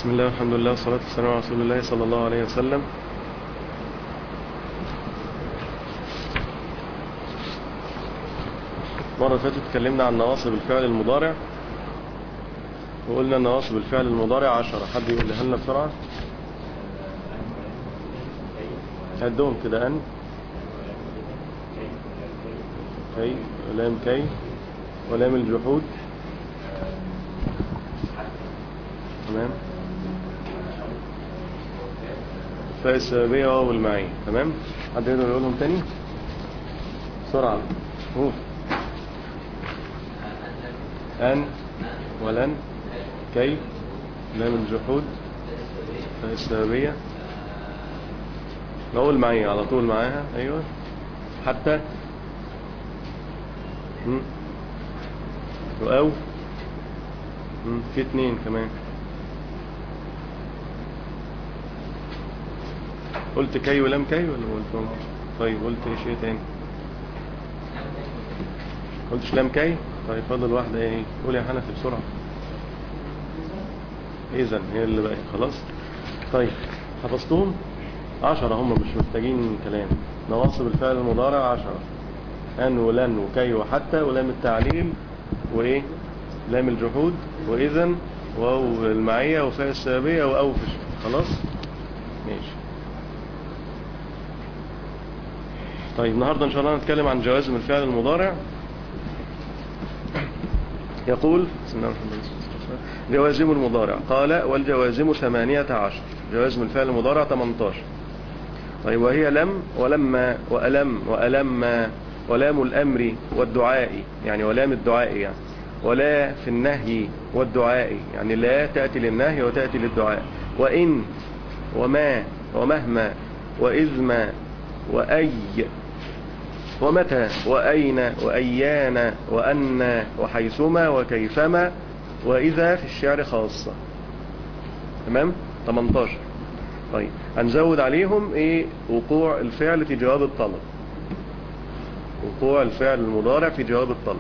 بسم الله والحمد لله والصلاة والسلام على رسول الله صلى الله عليه وسلم مرة اللي فاتت اتكلمنا عن نواصب الفعل المضارع وقلنا نواصب الفعل المضارع عشرة حد يقول لنا بسرعة عدهم كده أن كي ولام كي ولام الجحود تمام فاء السببية واو المعية تمام حد يقدر يقولهم تاني بسرعة قول أن ولن كي لام الجحود فاء السببية نقول معي على طول معاها أيوة حتى مم. وأو مم. في اتنين كمان قلت كي ولم كي ولا قلت طيب قلت ايش ايه تاني قلتش لم كي طيب فاضل واحدة ايه قول يا حنفي بسرعة اذا هي اللي بقت خلاص طيب حفظتهم عشرة هم مش محتاجين كلام نواصب الفعل المضارع عشرة أن ولن وكي وحتى ولام التعليل وإيه لام الجحود وإذا واو المعية وفاء السببية وأوفش خلاص ماشي طيب النهاردة إن شاء الله نتكلم عن جوازم الفعل المضارع يقول بسم الله الرحمن الرحيم جوازم المضارع قال والجوازم ثمانية عشر جوازم الفعل المضارع 18 طيب وهي لم ولما وألم وألم ولام الأمر والدعاء يعني ولام الدعاء يعني ولا في النهي والدعاء يعني لا تأتي للنهي وتأتي للدعاء وإن وما ومهما وإذما وأي ومتى وأين وأيان وأن وحيثما وكيفما وإذا في الشعر خاصة تمام 18 طيب هنزود عليهم ايه وقوع الفعل في جواب الطلب وقوع الفعل المضارع في جواب الطلب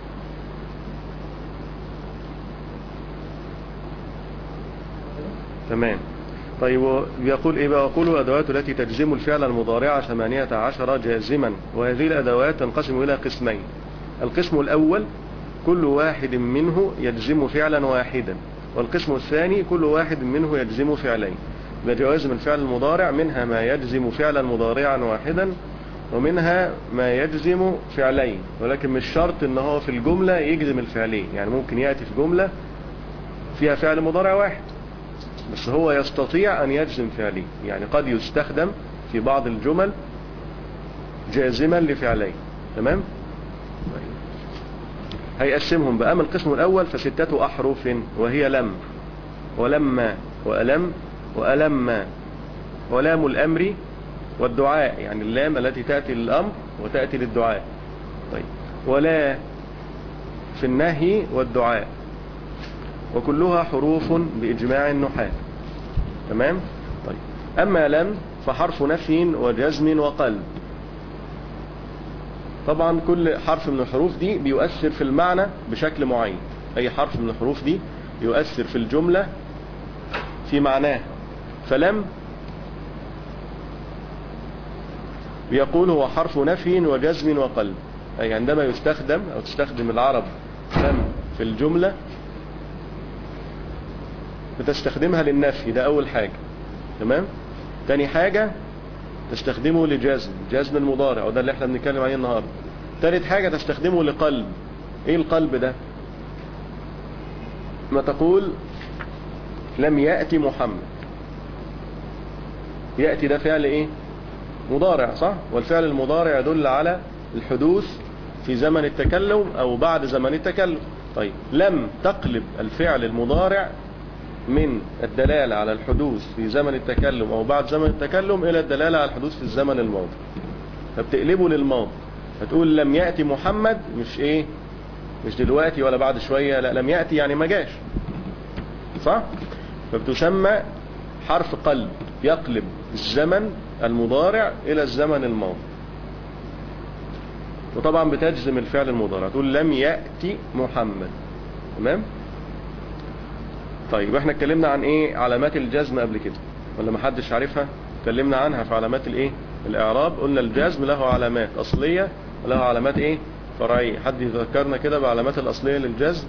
تمام طيب بيقول ايه بقى يقول الادوات التي تجزم الفعل المضارع ثمانية عشر جازما وهذه الادوات تنقسم الى قسمين القسم الاول كل واحد منه يجزم فعلا واحدا والقسم الثاني كل واحد منه يجزم فعلين بجوازم الفعل المضارع منها ما يجزم فعلا مضارعا واحدا ومنها ما يجزم فعلين ولكن مش شرط ان هو في الجملة يجزم الفعلين يعني ممكن يأتي في جملة فيها فعل مضارع واحد بس هو يستطيع ان يجزم فعلين يعني قد يستخدم في بعض الجمل جازما لفعلين تمام هيقسمهم بقى من القسم الاول فستة احرف وهي لم ولما وألم وألم ولام الأمر والدعاء يعني اللام التي تأتي للأمر وتأتي للدعاء طيب ولا في النهي والدعاء وكلها حروف بإجماع النحاة تمام طيب أما لم فحرف نفي وجزم وقلب طبعا كل حرف من الحروف دي بيؤثر في المعنى بشكل معين أي حرف من الحروف دي يؤثر في الجملة في معناه فلم بيقول هو حرف نفي وجزم وقلب أي عندما يستخدم أو تستخدم العرب لم في الجملة بتستخدمها للنفي ده أول حاجة تمام تاني حاجة تستخدمه لجزم جزم المضارع وده اللي احنا بنتكلم عليه النهاردة تالت حاجة تستخدمه لقلب ايه القلب ده ما تقول لم يأتي محمد يأتي ده فعل ايه مضارع صح والفعل المضارع يدل على الحدوث في زمن التكلم او بعد زمن التكلم طيب لم تقلب الفعل المضارع من الدلالة على الحدوث في زمن التكلم او بعد زمن التكلم الى الدلالة على الحدوث في الزمن الماضي فبتقلبه للماضي فتقول لم يأتي محمد مش ايه مش دلوقتي ولا بعد شوية لا لم يأتي يعني ما جاش صح فبتسمى حرف قلب يقلب الزمن المضارع الى الزمن الماضي وطبعا بتجزم الفعل المضارع تقول لم يأتي محمد تمام طيب احنا اتكلمنا عن ايه علامات الجزم قبل كده ولا ما حدش عارفها اتكلمنا عنها في علامات الايه الاعراب قلنا الجزم له علامات اصلية وله علامات ايه فرعية حد يذكرنا كده بعلامات الاصلية للجزم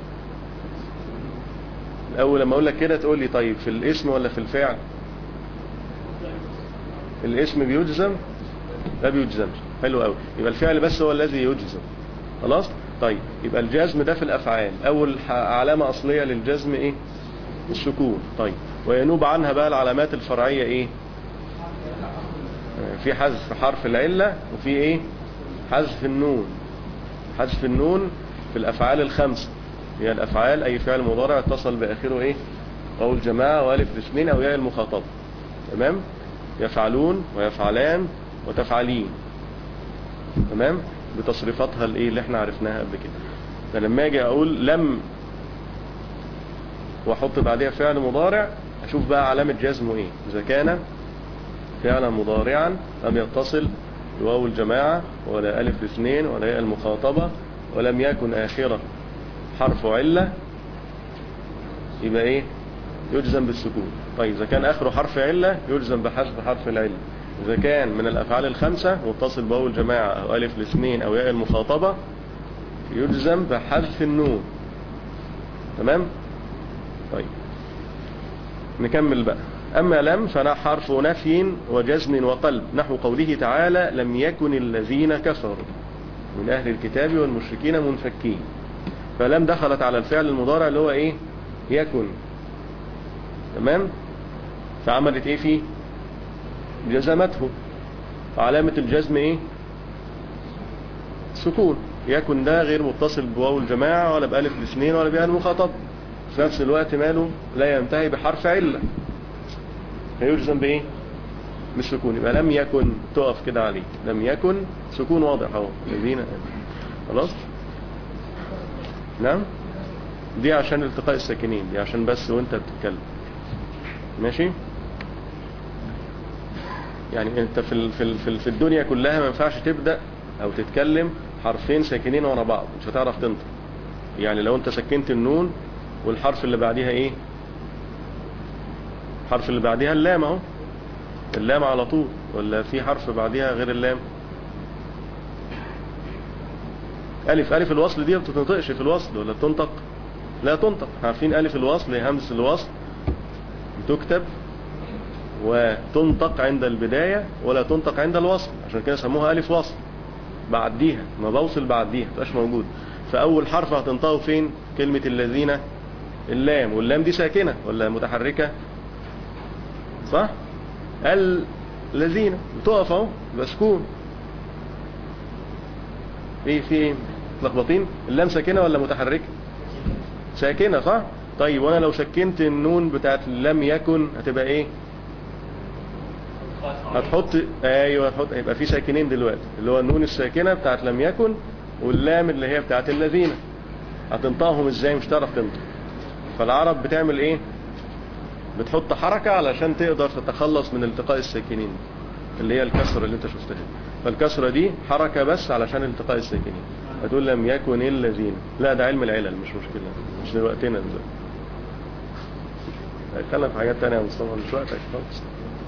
الاول لما اقول لك كده تقول لي طيب في الاسم ولا في الفعل الاسم بيجزم لا بيجزمش حلو قوي يبقى الفعل بس هو الذي يجزم خلاص طيب يبقى الجزم ده في الافعال اول ح- علامة اصلية للجزم ايه السكون طيب وينوب عنها بقى العلامات الفرعية ايه آه، في حذف حرف العلة وفي ايه حذف النون حذف النون في الافعال الخمسة هي الافعال اي فعل مضارع اتصل باخره ايه او الجماعة والف الاثنين او ياء المخاطبة تمام يفعلون ويفعلان وتفعلين تمام بتصريفاتها الايه اللي احنا عرفناها قبل كده فلما اجي اقول لم واحط بعدها فعل مضارع اشوف بقى علامة جزمه ايه اذا كان فعلا مضارعا لم يتصل بواو الجماعة ولا ألف الاثنين ولا ياء المخاطبة ولم يكن آخرة حرف علة يبقى ايه يجزم بالسكون طيب إذا كان آخره حرف علة يجزم بحذف حرف العلة إذا كان من الأفعال الخمسة متصل بواو الجماعة أو ألف الاثنين أو ياء المخاطبة يجزم بحذف النون تمام طيب نكمل بقى أما لم فنا حرف نفي وجزم وقلب نحو قوله تعالى لم يكن الذين كفروا من أهل الكتاب والمشركين منفكين فلم دخلت على الفعل المضارع اللي هو إيه يكن تمام فعملت إيه فيه جزمته علامة الجزم إيه سكون يكن ده غير متصل بواو الجماعة ولا بألف الاثنين ولا بألف المخاطب في نفس الوقت ماله لا ينتهي بحرف علة فيجزم بايه بالسكون يبقى لم يكن تقف كده عليه لم يكن سكون واضح اهو الذين خلاص نعم دي عشان التقاء الساكنين دي عشان بس وانت بتتكلم ماشي يعني انت في ال- في ال- في ال- في الدنيا كلها ما ينفعش تبدا او تتكلم حرفين ساكنين ورا بعض مش هتعرف تنطق يعني لو انت سكنت النون والحرف اللي بعديها ايه الحرف اللي بعديها اللام اهو اللام على طول ولا في حرف بعديها غير اللام ألف ألف الوصل دي ما بتنطقش في الوصل ولا بتنطق لا تنطق عارفين ألف الوصل هي همزة الوصل بتكتب وتنطق عند البداية ولا تنطق عند الوصل عشان كده سموها ألف وصل بعديها ما بوصل بعديها مبقاش موجود فأول حرف هتنطقه فين كلمة الذين اللام واللام دي ساكنة ولا متحركة صح الذين بتقف اهو مسكون ايه في ايه لخبطين اللام ساكنه ولا متحركه ساكنه صح طيب وانا لو سكنت النون بتاعت لم يكن هتبقى ايه هتحط ايوه هتحط يبقى في ساكنين دلوقتي اللي هو النون الساكنه بتاعت لم يكن واللام اللي هي بتاعت الذين هتنطقهم ازاي مش تعرف تنطق فالعرب بتعمل ايه بتحط حركة علشان تقدر تتخلص من التقاء الساكنين اللي هي الكسرة اللي انت شفتها فالكسرة دي حركة بس علشان التقاء الساكنين هتقول لم يكن الذين لا ده علم العلل مش مشكلة مش دلوقتنا دلوقتي هيتكلم في حاجات تانية يا مصطفى مش وقتك خالص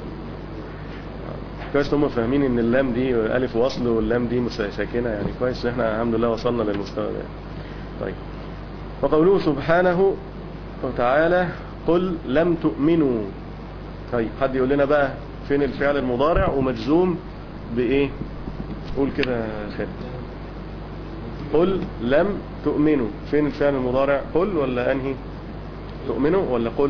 كويس هم فاهمين ان اللام دي الف وصل واللام دي مس- ساكنة يعني كويس ان احنا الحمد لله وصلنا للمستوى ده طيب وقوله سبحانه وتعالى قل لم تؤمنوا طيب حد يقول لنا بقى فين الفعل المضارع ومجزوم بايه قول كده يا خالد قل لم تؤمنوا فين الفعل المضارع قل ولا انهي تؤمنوا ولا قل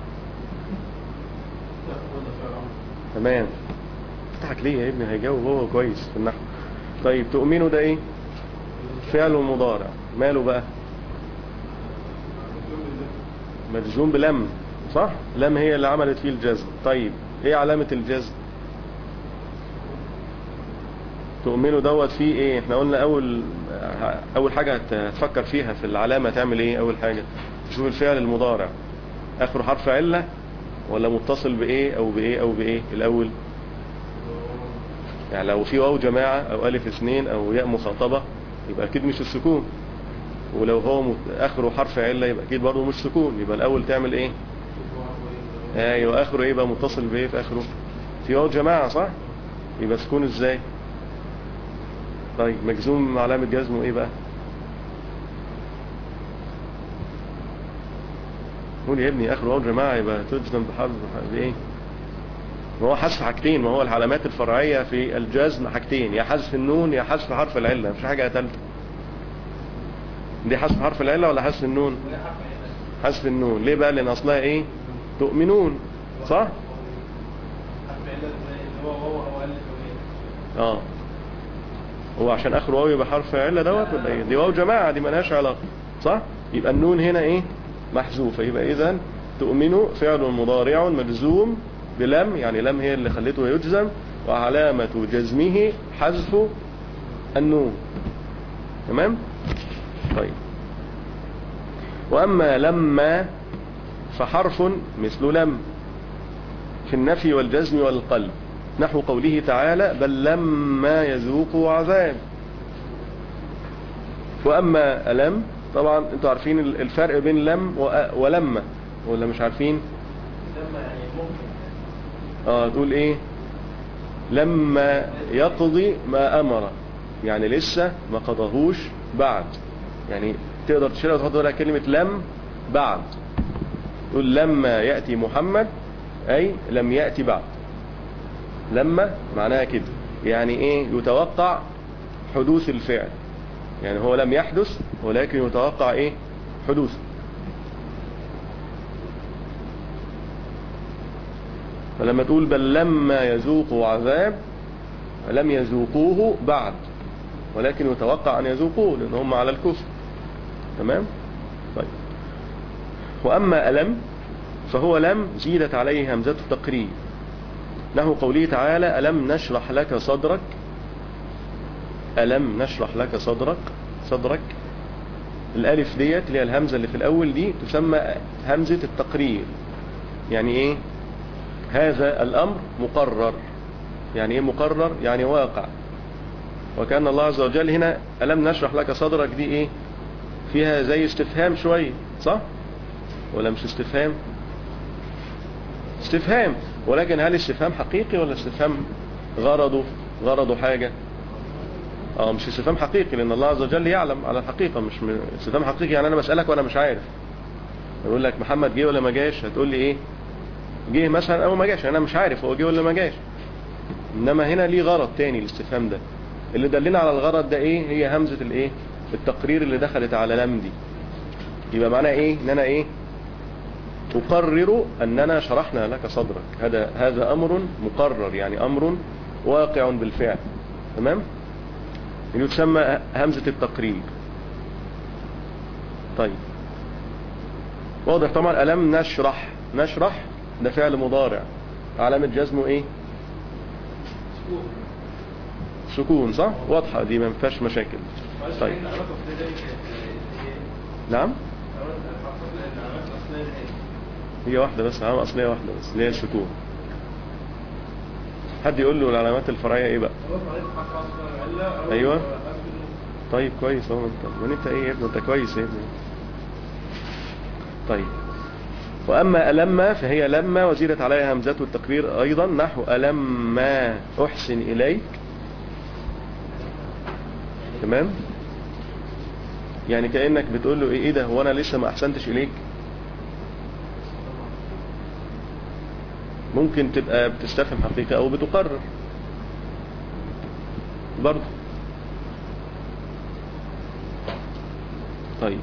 تمام تضحك ليه يا ابني هيجاوب هو كويس في النحو طيب تؤمنوا ده ايه فعل مضارع ماله بقى مجزوم بلم صح لم هي اللي عملت فيه الجزم طيب ايه علامة الجزم تؤمنوا دوت فيه ايه احنا قلنا اول اول حاجة هت- هتفكر فيها في العلامة تعمل ايه اول حاجة تشوف الفعل المضارع اخره حرف علة ولا متصل بايه او بايه او بايه الاول يعني لو في واو جماعة او الف اثنين او ياء مخاطبة يبقى اكيد مش السكون ولو هو مت- اخره حرف علة يبقى اكيد برضه مش سكون يبقى الاول تعمل ايه ايوه اخره ايه يبقى متصل بايه في اخره في واو جماعة صح يبقى سكون ازاي طيب مجزوم علامة جزمه ايه بقى قول يا ابني اخره واو جماعة يبقى تجزم بحرف بايه ما هو حذف حاجتين ما هو العلامات الفرعية في الجزم حاجتين يا حذف النون يا حذف حرف العلة مفيش حاجة ثالثة دي حذف حرف العلة ولا حذف النون حذف النون ليه بقى لان اصلها ايه تؤمنون صح اه هو عشان اخر واو يبقى حرف علة دوت ولا ايه دي واو جماعة دي ملهاش علاقة صح يبقى النون هنا ايه محذوفة يبقى اذا تؤمن فعل مضارع مجزوم بلم يعني لم هي اللي خلته يجزم وعلامة جزمه حذف النون تمام طيب وأما لما فحرف مثل لم في النفي والجزم والقلب نحو قوله تعالى بل لما يذوقوا عذاب وأما ألم طبعا انتوا عارفين الفرق بين لم وأ- ولما ولا مش عارفين اه تقول ايه لما يقضي ما امر يعني لسه ما قضاهوش بعد يعني تقدر تشيلها وتحط لها كلمة لم بعد تقول لما يأتي محمد أي لم يأتي بعد لما معناها كده يعني ايه يتوقع حدوث الفعل يعني هو لم يحدث ولكن يتوقع ايه حدوثه فلما تقول بل لما يذوقوا عذاب لم يذوقوه بعد ولكن يتوقع أن يذوقوه لأن هم على الكفر تمام طيب وأما ألم فهو لم زيدت عليه همزة التقريب له قوله تعالى ألم نشرح لك صدرك ألم نشرح لك صدرك صدرك الألف ديت اللي هي الهمزة اللي في الأول دي تسمى همزة التقرير يعني إيه هذا الأمر مقرر يعني إيه مقرر يعني واقع وكان الله عز وجل هنا ألم نشرح لك صدرك دي إيه فيها زي استفهام شوية صح ولا مش استفهام استفهام ولكن هل استفهام حقيقي ولا استفهام غرضه غرضه حاجة اه مش استفهام حقيقي لان الله عز وجل يعلم على الحقيقة مش م... استفهام حقيقي يعني انا بسألك وانا مش عارف يقول لك محمد جه ولا ما جاش هتقول لي ايه جه مثلا او ما جاش انا مش عارف هو جه ولا ما جاش انما هنا ليه غرض تاني الاستفهام ده اللي دلنا على الغرض ده ايه هي همزة الايه التقرير اللي دخلت على لم دي يبقى معناه ايه ان انا ايه تقرر اننا شرحنا لك صدرك هذا هذا امر مقرر يعني امر واقع بالفعل تمام اللي تسمى همزة التقرير طيب واضح طبعا ألم نشرح نشرح ده فعل مضارع علامة جزمه ايه سكون صح واضحة دي ما فيهاش مشاكل طيب نعم هي واحدة بس علامة أصلية واحدة بس اللي هي السكون حد يقول له العلامات الفرعية ايه بقى ايوه طيب كويس اهو انت من انت ايه يا ابني انت كويس يا ابني طيب واما ألما فهي لما وزيدت عليها همزة التقرير ايضا نحو ألما احسن اليك تمام يعني كأنك بتقول له ايه ده هو انا لسه ما احسنتش اليك ممكن تبقى بتستفهم حقيقة او بتقرر برضه طيب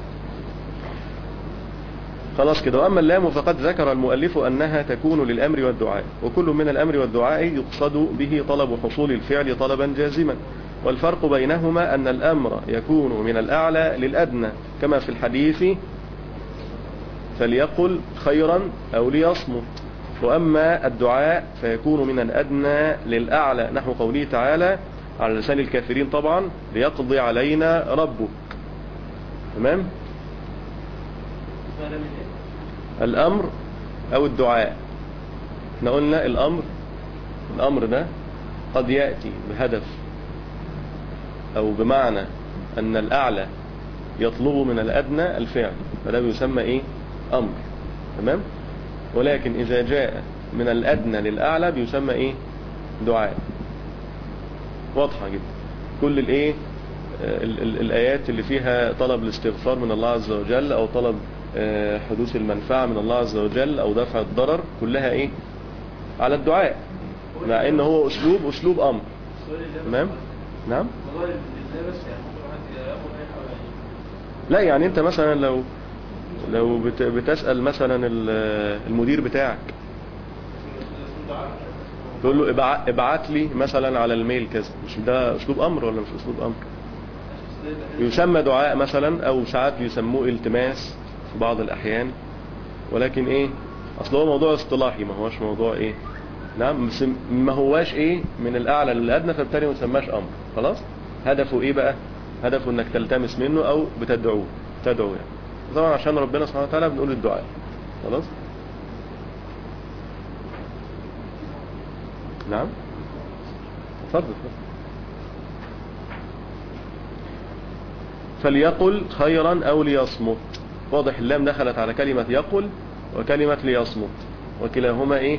خلاص كده وأما اللام فقد ذكر المؤلف أنها تكون للأمر والدعاء وكل من الأمر والدعاء يقصد به طلب حصول الفعل طلبا جازما والفرق بينهما أن الأمر يكون من الأعلى للأدنى كما في الحديث فليقل خيرا أو ليصمت وأما الدعاء فيكون من الأدنى للأعلى نحو قوله تعالى على لسان الكافرين طبعا ليقضي علينا ربك تمام الأمر أو الدعاء احنا قلنا الأمر الأمر ده قد يأتي بهدف أو بمعنى أن الأعلى يطلب من الأدنى الفعل فده بيسمى إيه أمر تمام ولكن إذا جاء من الأدنى للأعلى بيسمى إيه دعاء واضحة جدا كل الإيه ال ال الآيات اللي فيها طلب الاستغفار من الله عز وجل أو طلب آه، حدوث المنفعة من الله عز وجل أو دفع الضرر كلها إيه على الدعاء مع إن هو أسلوب أسلوب أمر تمام نعم والله ازاي بس يعني ممكن واحد ياخد اي حاجه يعني لا يعني انت مثلا لو لو بت- بتسأل مثلا ال- المدير بتاعك تقول له ابع- ابعت لي مثلا على الميل كذا مش ده اسلوب امر ولا مش اسلوب امر يسمى دعاء مثلا او ساعات يسموه التماس في بعض الاحيان ولكن ايه اصل هو موضوع اصطلاحي ما هوش موضوع ايه نعم بس ما هواش ايه من الاعلى للادنى فبالتالي ما يسماش امر خلاص هدفه ايه بقى هدفه انك تلتمس منه او بتدعوه تدعو يعني طبعا عشان ربنا سبحانه وتعالى بنقول الدعاء خلاص نعم اتفضل اتفضل. فليقل خيرا او ليصمت واضح اللام دخلت على كلمة يقل وكلمة ليصمت وكلاهما ايه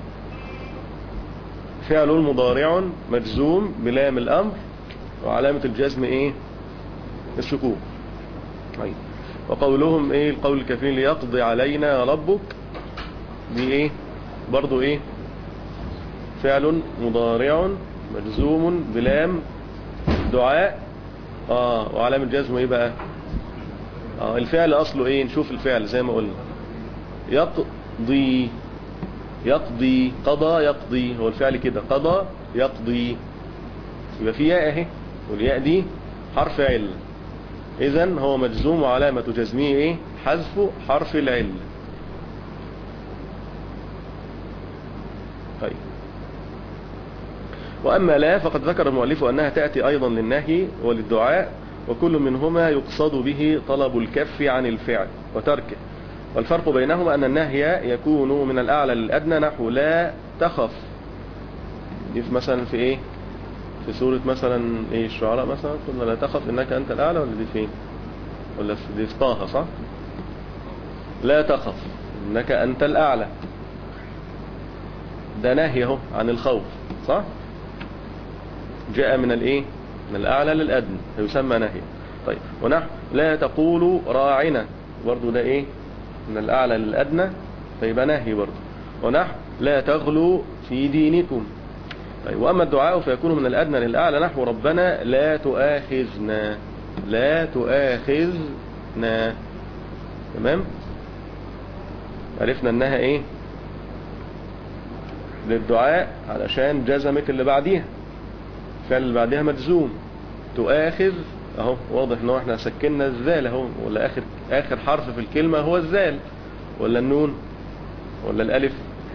فعل مضارع مجزوم بلام الامر وعلامة الجزم ايه السكون طيب وقولهم ايه القول الكفيل ليقضي علينا ربك دي ايه برضو ايه فعل مضارع مجزوم بلام دعاء اه وعلامة جزمه ايه بقى اه الفعل اصله ايه نشوف الفعل زي ما قلنا يقضي يقضي قضى يقضي هو الفعل كده قضى يقضي يبقى في ياء اهي والياء دي حرف عل اذا هو مجزوم وعلامة جزمه ايه حذف حرف العل طيب وأما لا فقد ذكر المؤلف أنها تأتي أيضا للنهي وللدعاء وكل منهما يقصد به طلب الكف عن الفعل وتركه والفرق بينهما أن النهي يكون من الأعلى للأدنى نحو لا تخف دي في مثلا في إيه في سورة مثلا إيه الشعراء مثلا قلنا لا تخف إنك أنت الأعلى ولا دي فين ولا في دي في طه صح لا تخف إنك أنت الأعلى ده نهي اهو عن الخوف صح جاء من الايه من الاعلى للادنى فيسمى نهي طيب ونحو لا تقولوا راعنا برضو ده ايه من الاعلى للادنى فيبقى نهي برضو ونحو لا تغلوا في دينكم طيب واما الدعاء فيكون من الادنى للاعلى نحو ربنا لا تؤاخذنا لا تؤاخذنا تمام عرفنا انها ايه للدعاء علشان جزمت اللي بعديها الفعل اللي بعديها مجزوم تؤاخذ اهو واضح ان هو احنا سكننا الزال اهو ولا اخر اخر حرف في الكلمة هو الزال ولا النون ولا الالف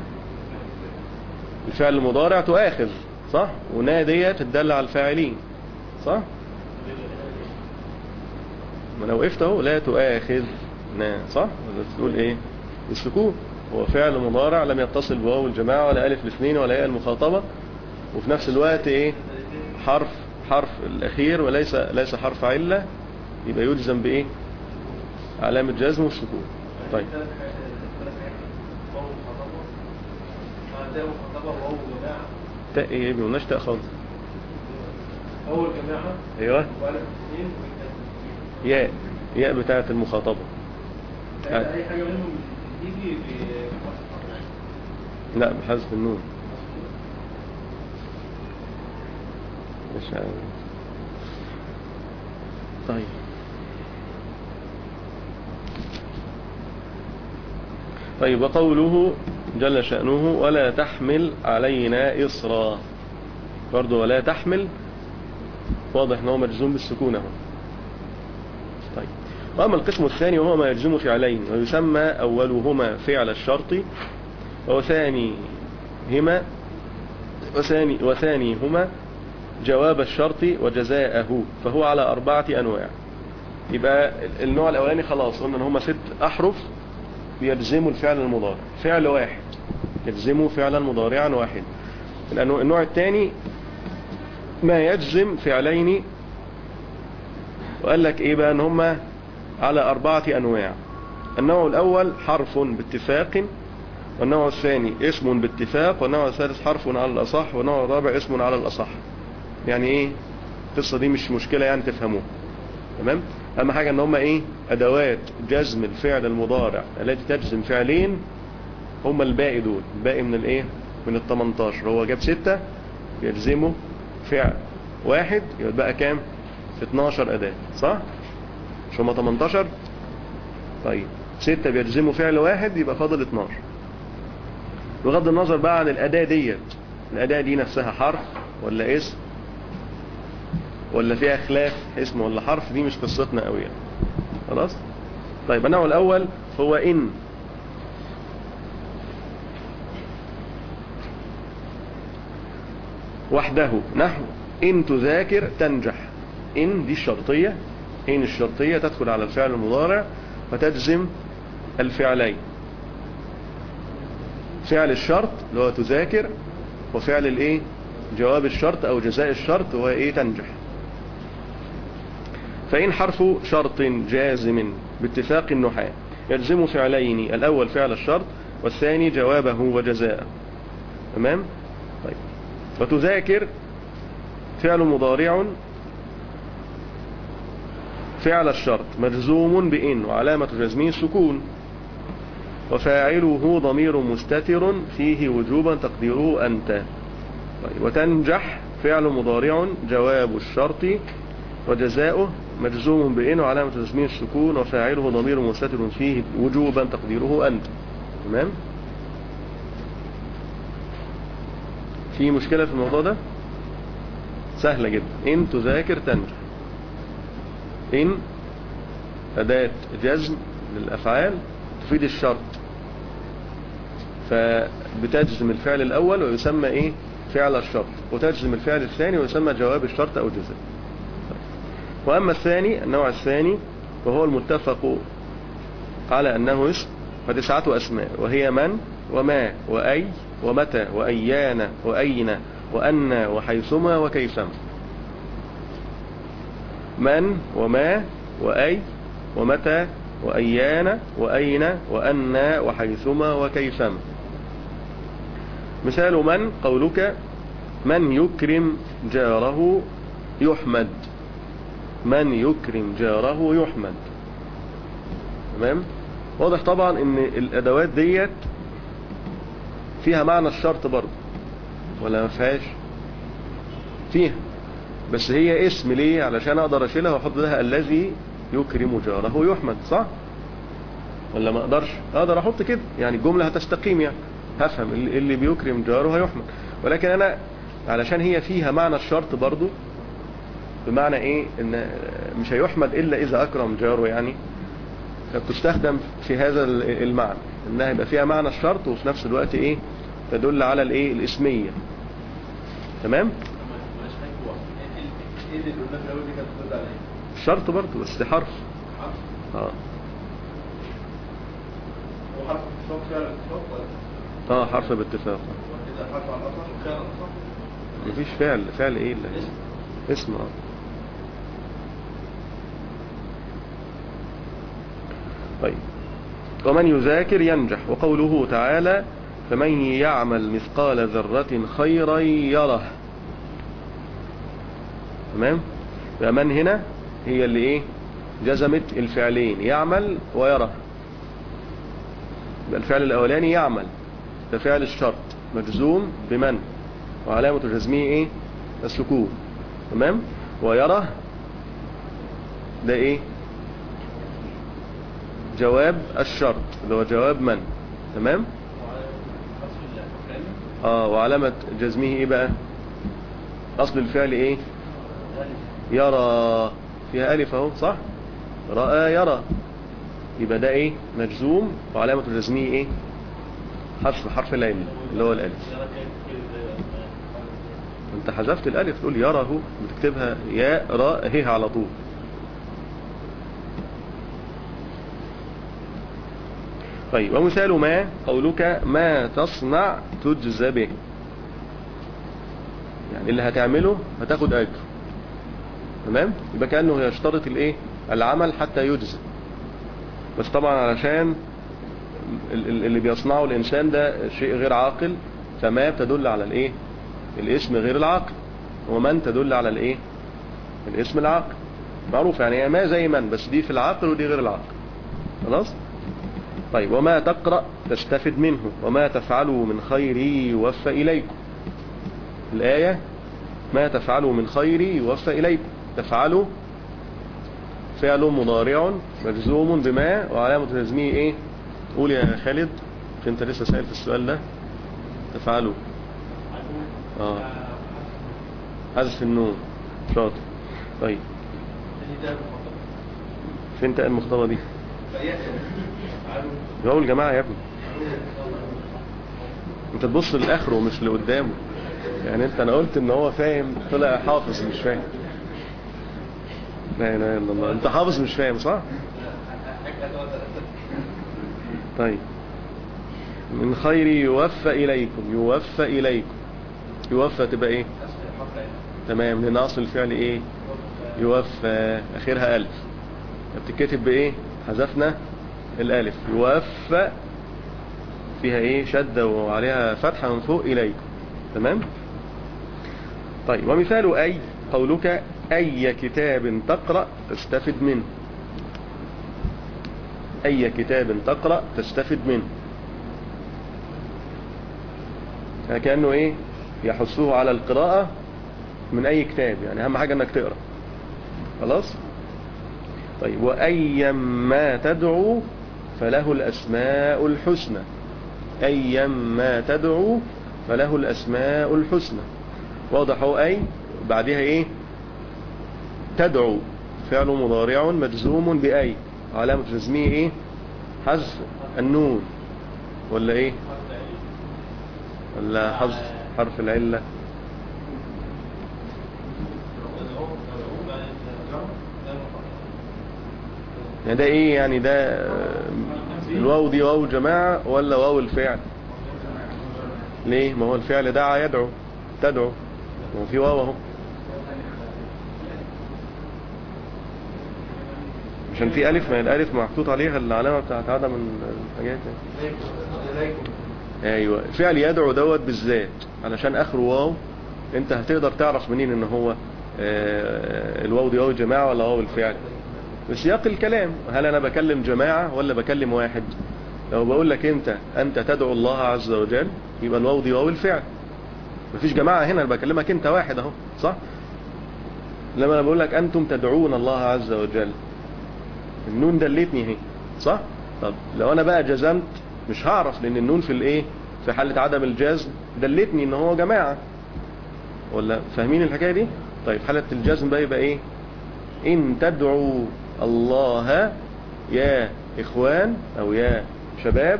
الفعل المضارع تؤاخذ صح ونادية تدل على الفاعلين صح ما انا وقفت اهو لا تؤاخذنا صح ولا تقول ايه بالسكون هو فعل مضارع لم يتصل بواو الجماعة ولا ألف الاثنين ولا ياء المخاطبة وفي نفس الوقت ايه حرف حرف الأخير وليس ليس حرف علة يبقى يجزم بايه علامة جزم والسكون طيب ثلاث حاجات ثلاث حاجات واو مخاطبه مع تاء مخاطبه واو جماعه تاء ايه بيقولناش تاء خالص اول جماعه ايوه والف اثنين ياء ياء بتاعة المخاطبة اي حاجه منهم تيجي لا بحذف النون مش عارف. طيب طيب وقوله جل شأنه ولا تحمل علينا إصرا برضو ولا تحمل واضح انه مجزوم بالسكون اهو طيب وأما القسم الثاني وهو ما يجزم فعلين ويسمى أولهما فعل الشرط وثانيهما وثاني وثانيهما جواب الشرط وجزاءه فهو على أربعة أنواع يبقى النوع الأولاني خلاص قلنا ان هما ست أحرف بيجزموا الفعل المضارع فعل واحد يجزموا فعلا مضارعا واحد الأنو- النوع الثاني ما يجزم فعلين وقال لك ايه بقى ان هما على أربعة أنواع النوع الأول حرف باتفاق والنوع الثاني اسم باتفاق والنوع الثالث حرف على الأصح والنوع الرابع اسم على الأصح يعني ايه القصة دي مش مشكلة يعني تفهموها تمام اهم حاجة ان هم ايه ادوات جزم الفعل المضارع التي تجزم فعلين هم الباقي دول الباقي من الايه من ال 18 هو جاب ستة يلزمه فعل واحد يبقى بقى كام 12 اداة صح مش هم 18 طيب ستة بيجزموا فعل واحد يبقى فاضل 12 بغض النظر بقى عن الأداة ديت الأداة دي نفسها حرف ولا اسم ولا فيها خلاف اسم ولا حرف دي مش قصتنا قوي يعني خلاص طيب النوع الأول هو إن وحده نحو إن تذاكر تنجح إن دي الشرطية إن الشرطية تدخل على الفعل المضارع فتجزم الفعلين فعل الشرط اللي هو تذاكر وفعل الايه جواب الشرط او جزاء الشرط هو ايه تنجح فإن حرف شرط جازم باتفاق النحاة يجزم فعلين الأول فعل الشرط والثاني جوابه وجزاءه تمام طيب وتذاكر فعل مضارع فعل الشرط مجزوم بإن وعلامة جزمه السكون وفاعله ضمير مستتر فيه وجوبا تقديره أنت طيب وتنجح فعل مضارع جواب الشرط وجزاؤه مجزوم بإن وعلامة جزمه السكون وفاعله ضمير مستتر فيه وجوبا تقديره أنت تمام في مشكلة في الموضوع ده سهلة جدا إن تذاكر تنجح إن أداة جزم للأفعال تفيد الشرط فبتجزم الفعل الأول ويسمى إيه فعل الشرط وتجزم الفعل الثاني ويسمى جواب الشرط أو جزاء وأما الثاني النوع الثاني وهو المتفق على أنه اسم فتسعة أسماء وهي من وما وأي ومتى وأيان وأين وأن وحيثما وكيفما من وما وأي ومتى وأيان وأين وأن وحيثما وكيفما مثال من قولك من يكرم جاره يحمد من يكرم جاره يحمد تمام واضح طبعا ان الادوات ديت فيها معنى الشرط برضه ولا ما فيهاش فيها بس هي اسم ليه علشان اقدر اشيلها واحط لها الذي يكرم جاره يحمد صح ولا ما اقدرش اقدر احط كده يعني الجملة هتستقيم يعني هفهم اللي بيكرم جاره هيحمد ولكن انا علشان هي فيها معنى الشرط برضو بمعنى ايه ان مش هيحمد الا اذا اكرم جاره يعني فبتستخدم في هذا المعنى انها يبقى فيها معنى الشرط وفي نفس الوقت ايه تدل على الايه الاسمية تمام مش حاجة واحدة. ايه اللي قلنا في الاول دي كانت بترد على ايه؟ الشرط برضو بس دي حرف حرف اه هو حرف اتفاق فعل اتفاق ولا اه حرف باتفاق كده حرف على الاصح وفعل على الاصح مفيش فعل فعل ايه اللي اسم. اسم اه طيب ومن يذاكر ينجح وقوله تعالى فمن يعمل مثقال ذرة خيرا يره تمام يبقى من هنا هي اللي ايه جزمت الفعلين يعمل ويره يبقى الفعل الاولاني يعمل ده فعل الشرط مجزوم بمن وعلامة جزمه ايه السكون تمام ويره ده ايه جواب الشرط اللي هو جواب من تمام وعلى حرف الفعل اه وعلامة جزمه ايه بقى اصل الفعل ايه ذلك يرى فيها الف اهو صح رأى يرى يبقى ده ايه مجزوم وعلامة جزمه ايه حرف حرف العلم اللي هو الالف يرى كيف كيف انت حذفت الالف تقول يرى اهو بتكتبها يا را هي على طول طيب ومثال ما قولك ما تصنع تجزى به يعني اللي هتعمله هتاخد اجر تمام يبقى كانه يشترط الايه العمل حتى يجزى بس طبعا علشان ال- ال- اللي بيصنعه الإنسان ده شيء غير عاقل فما تدل على الإيه الاسم غير العاقل ومن تدل على الإيه الاسم العاقل معروف يعني هي ما زي من بس دي في العاقل ودي غير العاقل خلاص طيب وما تقرأ تستفد منه وما تفعلوا من خير يوفى إليكم الآية ما تفعلوا من خير يوفى إليكم تفعلوا فعل مضارع مجزوم بما وعلامة جزمه ايه قول يا خالد مش انت لسه سائل في السؤال ده تفعلوا اه حذف النون شاطر طيب فين تاء المخطبة دي يقول الجماعة يا ابني انت تبص للاخره مش لقدامه يعني انت انا قلت ان هو فاهم طلع حافظ مش فاهم لا اله الا الله انت حافظ مش فاهم صح طيب من خير يوفى اليكم يوفى اليكم يوفى تبقى ايه تمام لان اصل الفعل ايه يوفى اخرها الف بتتكتب بايه حذفنا الالف يوفى فيها ايه شدة وعليها فتحة من فوق اليكم تمام طيب ومثال اي قولك اي كتاب تقرأ تستفد منه اي كتاب تقرأ تستفد منه يعني كأنه ايه يحثه على القراءة من اي كتاب يعني اهم حاجة انك تقرأ خلاص طيب وأيما تدعو فله الأسماء الحسنى أيما تدعو فله الأسماء الحسنى واضح هو أي بعدها إيه تدعو فعل مضارع مجزوم بأي علامة جزمه إيه حذف النون ولا إيه ولا حذف حرف العلة يعني ده ايه يعني ده آه، الواو دي واو جماعة ولا واو الفعل ليه ما هو الفعل دعا يدعو تدعو هو في واو اهو عشان في الف ما هي الالف محطوط عليها العلامة بتاعت عدم الحاجات يعني. ايوه فعل يدعو دوت بالذات علشان اخره واو انت هتقدر تعرف منين ان هو آه، الواو دي واو الجماعة ولا واو الفعل بسياق الكلام هل انا بكلم جماعة ولا بكلم واحد لو بقول لك انت انت تدعو الله عز وجل يبقى الواو دي واو الفعل مفيش جماعة هنا انا بكلمك انت واحد اهو صح لما انا بقول لك انتم تدعون الله عز وجل النون دلتني اهي صح طب لو انا بقى جزمت مش هعرف لان النون في الايه في حالة عدم الجزم دلتني ان هو جماعة ولا فاهمين الحكاية دي طيب حالة الجزم بقى يبقى ايه ان تدعوا الله يا اخوان او يا شباب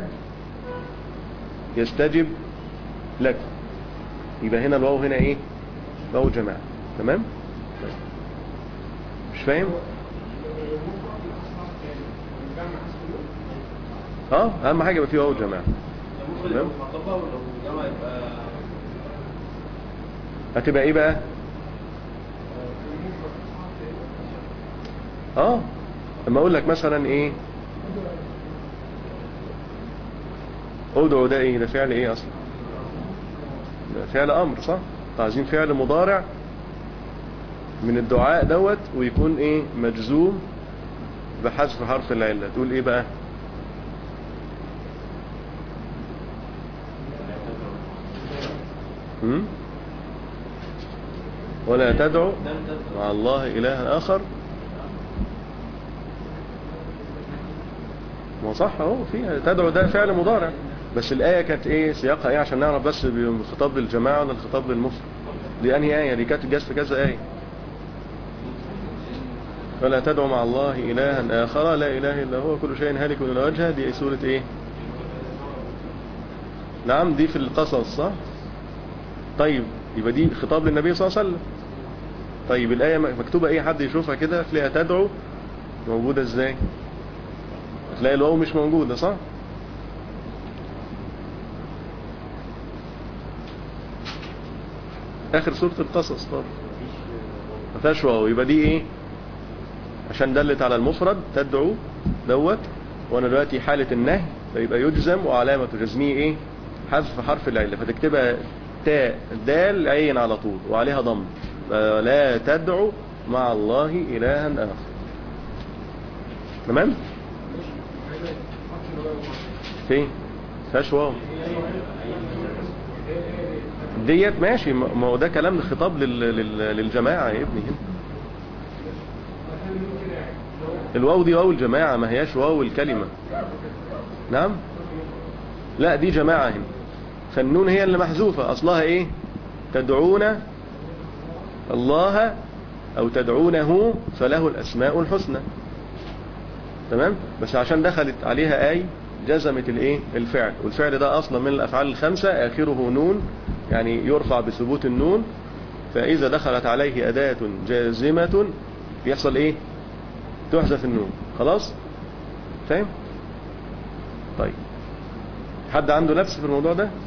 يستجب لكم يبقى هنا الواو هنا ايه واو جماعة تمام طيب. مش فاهم اه اهم حاجة يبقى فيه واو جماعة تمام. هتبقى ايه بقى اه لما اقول لك مثلا ايه ادعو ده ايه ده فعل ايه اصلا ده فعل امر صح عايزين فعل مضارع من الدعاء دوت ويكون ايه مجزوم بحذف حرف العلة تقول ايه بقى هم؟ ولا تدعو مع الله إلها آخر ما صح اهو فيها تدعو ده فعل مضارع بس الآية كانت ايه سياقها ايه عشان نعرف بس الخطاب للجماعة ولا الخطاب للمفرد دي انهي آية دي كانت جت في كذا آية فلا تدعو مع الله إلها آخر لا إله إلا هو كل شيء هالك إلى وجهه دي سورة ايه نعم دي في القصص صح طيب يبقى دي خطاب للنبي صلى الله عليه وسلم طيب الآية مكتوبة ايه حد يشوفها كده تلاقيها تدعو موجودة ازاي تلاقي الواو مش موجودة صح اخر سورة القصص طب ما فيهاش واو يبقى دي ايه عشان دلت على المفرد تدعو دوت وانا دلوقتي حالة النهي فيبقى يجزم وعلامة جزمه ايه حذف حرف العلة فتكتبها تاء دال عين على طول وعليها ضم لا تدعو مع الله إلها آخر تمام فين فيهاش واو ديت ماشي ما هو ده كلام خطاب لل... لل... للجماعة يا ابني هنا الواو دي واو الجماعة ما هياش واو الكلمة نعم لا دي جماعة هنا فالنون هي اللي محذوفة أصلها إيه تدعون الله أو تدعونه فله الأسماء الحسنى تمام بس عشان دخلت عليها آي جزمت الايه الفعل والفعل ده اصلا من الافعال الخمسة اخره نون يعني يرفع بثبوت النون فاذا دخلت عليه اداة جازمة يحصل ايه تحذف النون خلاص فاهم طيب حد عنده لبس في الموضوع ده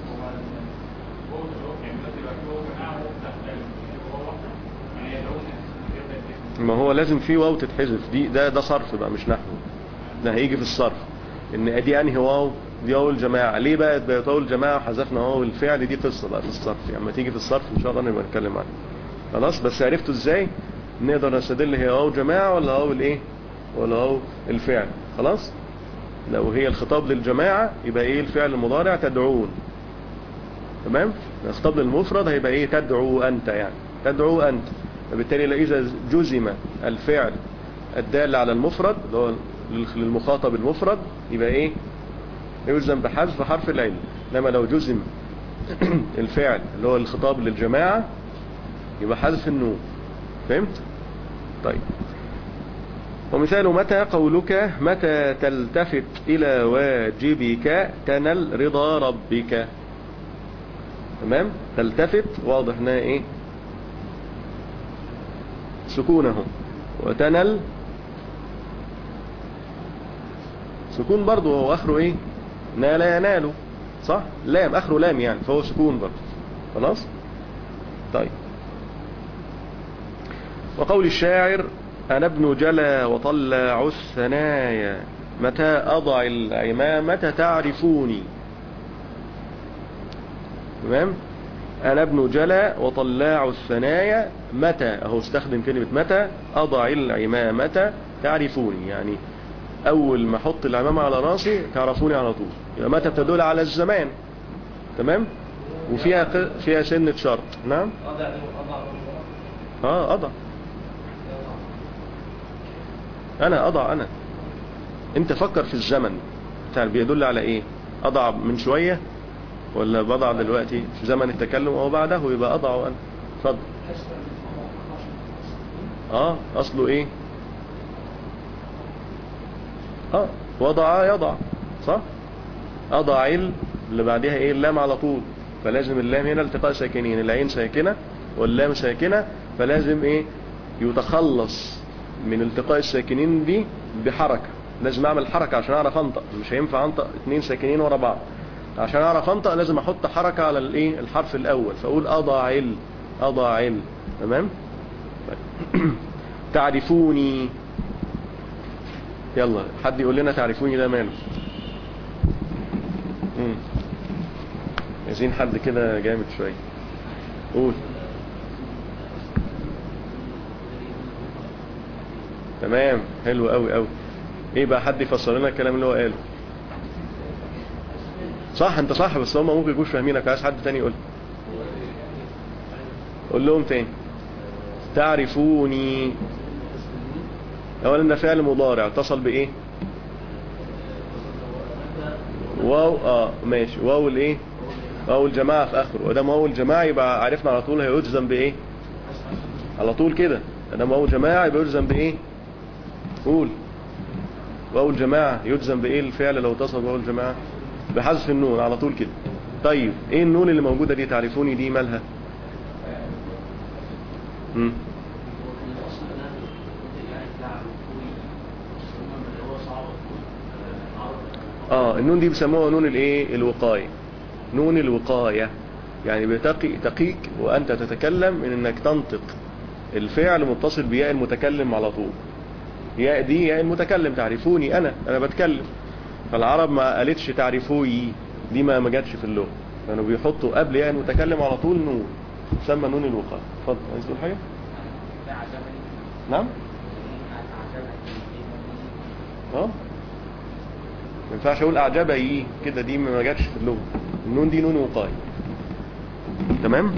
ما هو لازم في واو تتحذف دي ده ده صرف بقى مش نحو ده هيجي في الصرف ان دي انهي واو دي واو الجماعة ليه بقى بقت واو الجماعة وحذفنا واو الفعل دي قصة بقى في الصرف يعني لما تيجي في الصرف ان شاء الله نبقى نتكلم عنها خلاص بس عرفتوا ازاي نقدر نستدل هي واو جماعة ولا واو الايه ولا واو الفعل خلاص لو هي الخطاب للجماعة يبقى ايه الفعل المضارع تدعون تمام الخطاب للمفرد هيبقى ايه تدعو انت يعني تدعو انت فبالتالي اذا جزم الفعل الدال على المفرد اللي هو للمخاطب المفرد يبقى ايه يلزم بحذف حرف العلم انما لو جزم الفعل اللي هو الخطاب للجماعة يبقى حذف النون فهمت طيب ومثال متى قولك متى تلتفت إلى واجبك تنل رضا ربك تمام تلتفت واضح انها ايه سكونه وتنل سكون برضه هو اخره ايه نال ينال صح لام اخره لام يعني فهو سكون برضه خلاص طيب وقول الشاعر أنا ابن جلا وطلع الثنايا متى أضع العمامة تعرفوني تمام أنا ابن جلا وطلاع الثنايا متى أهو استخدم كلمة متى أضع العمامة تعرفوني يعني أول ما أحط العمامة على راسي تعرفوني على طول يبقى متى بتدل على الزمان تمام وفيها ق- فيها سنة شرط نعم أضع أضع اه أضع أنا أضع أنا أنت فكر في الزمن بتاع بيدل على إيه أضع من شوية ولا بضع دلوقتي في زمن التكلم أو بعده يبقى أضع أنا اتفضل اه أصله إيه اه وضع يضع صح أضع ال اللي بعدها إيه اللام على طول فلازم اللام هنا التقاء ساكنين العين ساكنة واللام ساكنة فلازم إيه يتخلص من التقاء الساكنين دي بحركة لازم اعمل حركة عشان اعرف انطق مش هينفع انطق اتنين ساكنين ورا بعض عشان اعرف انطق لازم احط حركة على الايه الحرف الاول فاقول اضع ال اضع ال تمام طيب. تعرفوني يلا حد يقول لنا تعرفوني ده ماله مم. عايزين حد كده جامد شوية قول تمام حلو قوي قوي ايه بقى حد يفسر لنا الكلام اللي هو قاله صح انت صح بس هم ممكن يكونوا فاهمينك عايز حد تاني يقول قول لهم تاني تعرفوني اولا ده فعل مضارع اتصل بايه واو اه ماشي واو الايه واو الجماعه في اخره وده واو الجماعه يبقى عرفنا على طول هيجزم بايه على طول كده ده واو الجماعه يبقى يجزم بايه قول واو الجماعة يجزم بإيه الفعل لو اتصل واو الجماعة بحذف النون على طول كده طيب ايه النون اللي موجودة دي تعرفوني دي مالها مم. اه النون دي بيسموها نون الايه الوقاية نون الوقاية يعني بتقي تقيك وانت تتكلم من انك تنطق الفعل متصل بياء المتكلم على طول ياء دي ياء المتكلم تعرفوني انا انا بتكلم فالعرب ما قالتش تعرفوي دي ما ما جاتش في اللغة كانوا بيحطوا قبل يعني المتكلم على طول نون تسمى نون الوقاية اتفضل عايز تقول حاجة نعم اه ما ينفعش اقول اعجبي كده دي ما جاتش في اللغة النون دي نون وقاية تمام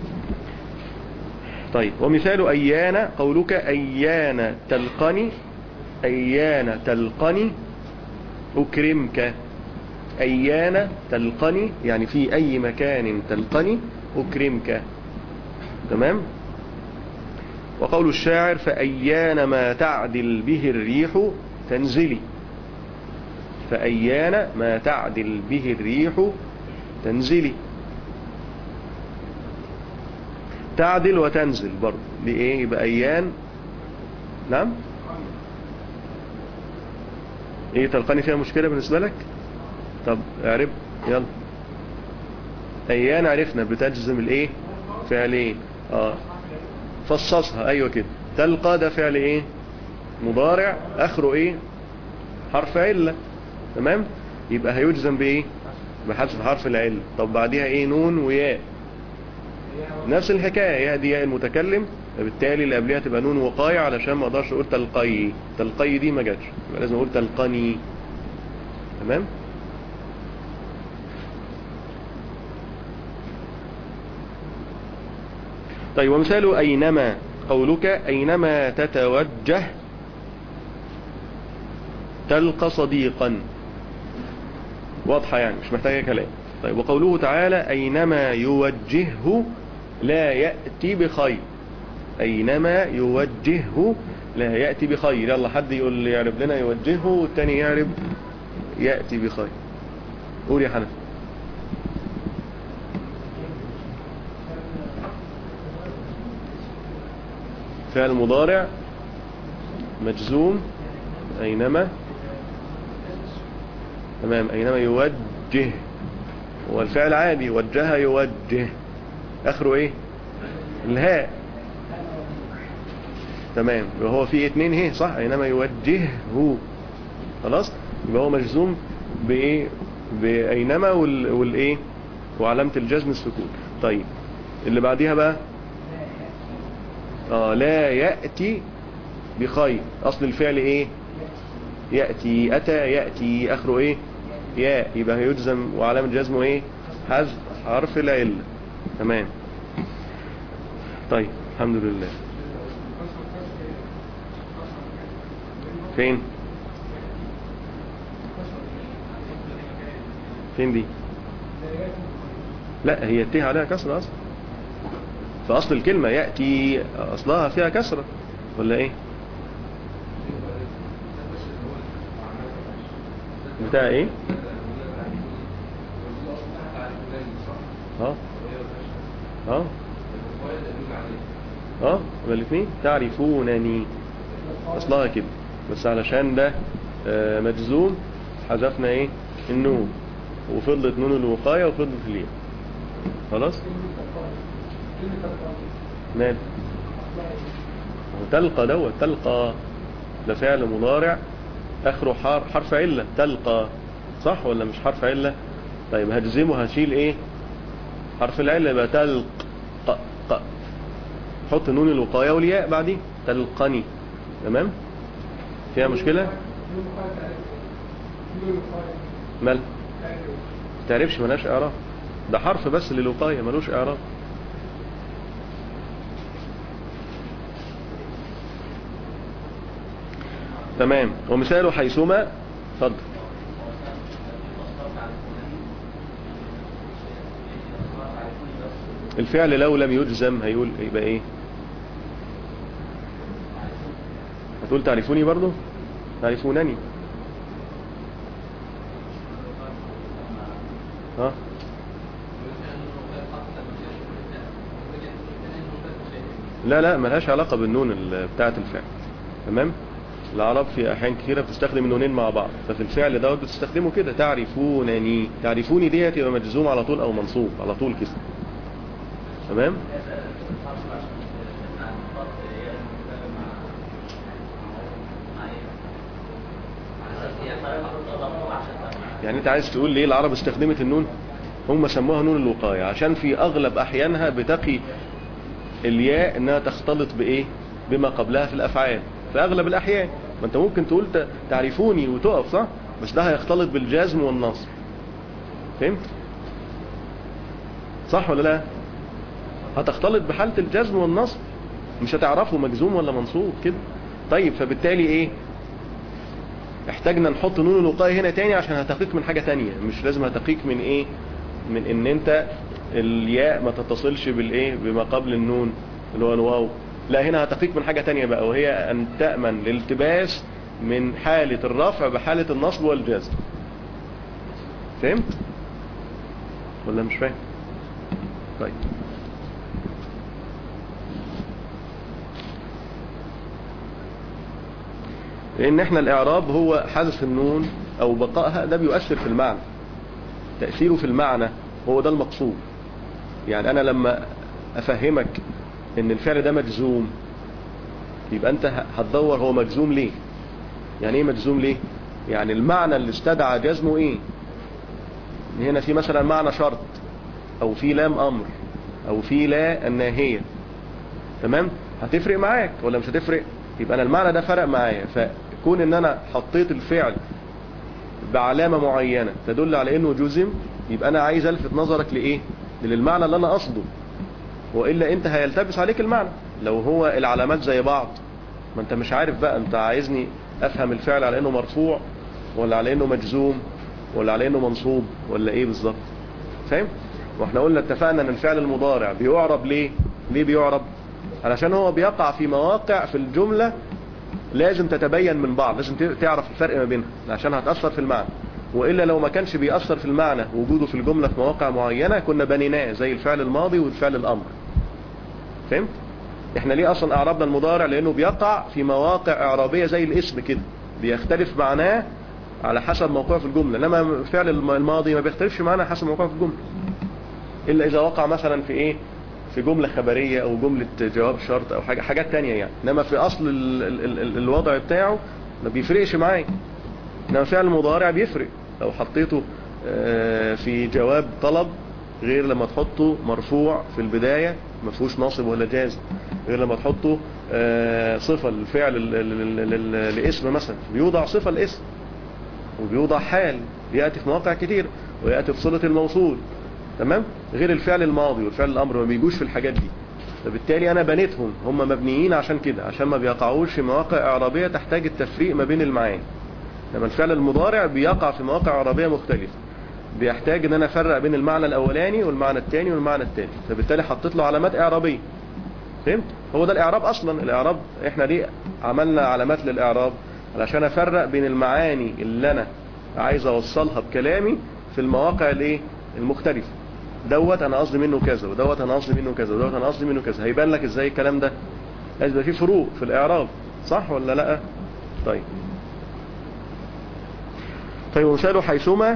طيب ومثال ايان قولك ايان تلقني ايان تلقني اكرمك ايان تلقني يعني في اي مكان تلقني اكرمك تمام وقول الشاعر فأيان ما تعدل به الريح تنزلي فأيان ما تعدل به الريح تنزلي تعدل وتنزل برضه لإيه يبقى أيان نعم إيه تلقاني فيها مشكلة بالنسبة لك طب اعرب يلا أيان عرفنا بتجزم الإيه فعلين آه فصصها ايوه كده تلقى ده فعل ايه مضارع اخره ايه حرف علة تمام يبقى هيجزم بايه بحذف حرف العلة طب بعديها ايه نون وياء نفس الحكاية يا دي ياء المتكلم فبالتالي اللي قبلها تبقى نون وقاية علشان ما اقدرش اقول تلقي تلقي دي ما جاتش يبقى لازم اقول تلقني تمام طيب ومثال أينما قولك أينما تتوجه تلقى صديقا واضحة يعني مش محتاجة كلام طيب وقوله تعالى أينما يوجهه لا يأتي بخير أينما يوجهه لا يأتي بخير يلا حد يقول لي يعرب لنا يوجهه والتاني يعرب يأتي بخير قول يا حنف فعل مضارع مجزوم أينما تمام أينما يوجه هو الفعل عادي وجه يوجه آخره إيه الهاء تمام يبقى هو في اتنين هي صح أينما يوجهه خلاص يبقى هو مجزوم بإيه بأينما وال... والإيه وعلامة الجزم السكون طيب اللي بعديها بقى آه لا يأتي بخير أصل الفعل إيه يأتي أتى يأتي آخره إيه ياء يبقى هيجزم وعلامة جزمه إيه حذف حرف العلة تمام طيب الحمد لله فين فين دي لا هي التيه عليها كسر أصلا فأصل الكلمة يأتي أصلها فيها كسرة ولا إيه بتاع إيه اه اه اه يبقى الاثنين تعرفونني اصلها كده بس علشان ده آه مجزوم حذفنا ايه النون وفضلت نون الوقاية وفضلت الياء خلاص مال تلقى دوت تلقى ده فعل مضارع اخره حرف علة تلقى صح ولا مش حرف علة طيب هجزمه هشيل ايه حرف العلة يبقى تلق ق ق حط نون الوقاية والياء بعديه تلقني تمام فيها مشكلة مال تعرفش ملاش اعراب ده حرف بس للوقاية ملوش اعراب تمام ومثاله حيثما اتفضل الفعل لو لم يجزم هيقول يبقى ايه هتقول تعرفوني برضو تعرفونني ها لا لا ملهاش علاقة بالنون بتاعة الفعل تمام العرب في احيان كثيرة بتستخدم النونين مع بعض ففي الفعل دوت بتستخدمه كده تعرفونني تعرفوني ديت يبقى مجزوم على طول او منصوب على طول كده تمام يعني انت عايز تقول ليه العرب استخدمت النون هم سموها نون الوقاية عشان في اغلب احيانها بتقي الياء انها تختلط بايه بما قبلها في الافعال في اغلب الاحيان ما انت ممكن تقول ت- تعرفوني وتقف صح بس ده هيختلط بالجزم والنصب فهمت صح ولا لا هتختلط بحالة الجزم والنصب مش هتعرفوا مجزوم ولا منصوب كده طيب فبالتالي ايه احتاجنا نحط نون الوقاية هنا تاني عشان هتقيك من حاجة تانية مش لازم هتقيك من ايه من ان انت الياء ما تتصلش بالايه بما قبل النون اللي هو الواو لا هنا هتقيك من حاجة تانية بقى وهي ان تأمن الالتباس من حالة الرفع بحالة النصب والجزم فهمت ولا مش فاهم طيب لان احنا الاعراب هو حذف النون او بقائها ده بيؤثر في المعنى تأثيره في المعنى هو ده المقصود يعني انا لما افهمك ان الفعل ده مجزوم يبقى انت هتدور هو مجزوم ليه يعني ايه مجزوم ليه يعني المعنى اللي استدعى جزمه ايه هنا في مثلا معنى شرط او في لام امر او في لا الناهية تمام هتفرق معاك ولا مش هتفرق يبقى انا المعنى ده فرق معايا فكون ان انا حطيت الفعل بعلامة معينة تدل على انه جزم يبقى انا عايز الفت نظرك لايه للمعنى اللي انا قصده وإلا انت هيلتبس عليك المعنى لو هو العلامات زي بعض ما انت مش عارف بقى انت عايزني افهم الفعل على انه مرفوع ولا على انه مجزوم ولا على انه منصوب ولا ايه بالظبط فاهم واحنا قلنا اتفقنا ان الفعل المضارع بيعرب ليه ليه بيعرب علشان هو بيقع في مواقع في الجملة لازم تتبين من بعض لازم تعرف الفرق ما بينها عشان هتأثر في المعنى وإلا لو ما كانش بيأثر في المعنى وجوده في الجملة في مواقع معينة كنا بنيناه زي الفعل الماضي والفعل الأمر فهمت؟ احنا ليه اصلا اعربنا المضارع لانه بيقع في مواقع اعرابية زي الاسم كده بيختلف معناه على حسب موقعه في الجملة انما الفعل الماضي ما بيختلفش معناه حسب موقعه في الجملة الا اذا وقع مثلا في ايه في جملة خبرية او جملة جواب شرط او حاجة حاجات تانية يعني انما في اصل ال ال ال الوضع بتاعه ما بيفرقش معاك انما فعل المضارع بيفرق لو حطيته في جواب طلب غير لما تحطه مرفوع في البداية ما فيهوش ناصب ولا جازم غير لما تحطه صفة الفعل لاسم مثلا بيوضع صفة الاسم وبيوضع حال بيأتي في مواقع كتير ويأتي في صلة الموصول تمام غير الفعل الماضي والفعل الامر ما بيجوش في الحاجات دي فبالتالي انا بنيتهم هم مبنيين عشان كده عشان ما بيقعوش في مواقع اعرابية تحتاج التفريق ما بين المعاني لما الفعل المضارع بيقع في مواقع اعرابية مختلفة بيحتاج ان انا افرق بين المعنى الاولاني والمعنى الثاني والمعنى الثالث فبالتالي حطيت له علامات اعرابية فهمت هو ده الاعراب اصلا الاعراب احنا ليه عملنا علامات للاعراب علشان افرق بين المعاني اللي انا عايز اوصلها بكلامي في المواقع الايه المختلفة دوت انا قصدي منه كذا ودوت انا قصدي منه كذا ودوت انا قصدي منه كذا هيبان لك ازاي الكلام ده لازم يبقى فيه فروق في الاعراب صح ولا لا طيب طيب ومثاله حيثما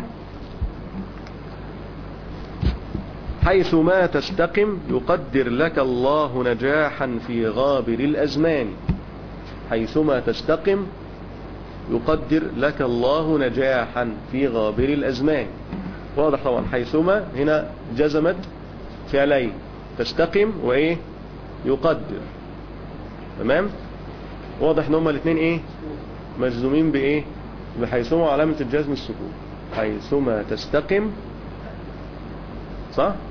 حيثما تستقم يقدر لك الله نجاحا في غابر الأزمان حيثما تستقم يقدر لك الله نجاحا في غابر الأزمان واضح طبعا حيثما هنا جزمت فعلين تستقم وإيه يقدر تمام واضح ان هما الاثنين ايه مجزومين بايه بحيثما علامة الجزم السكون حيثما تستقم صح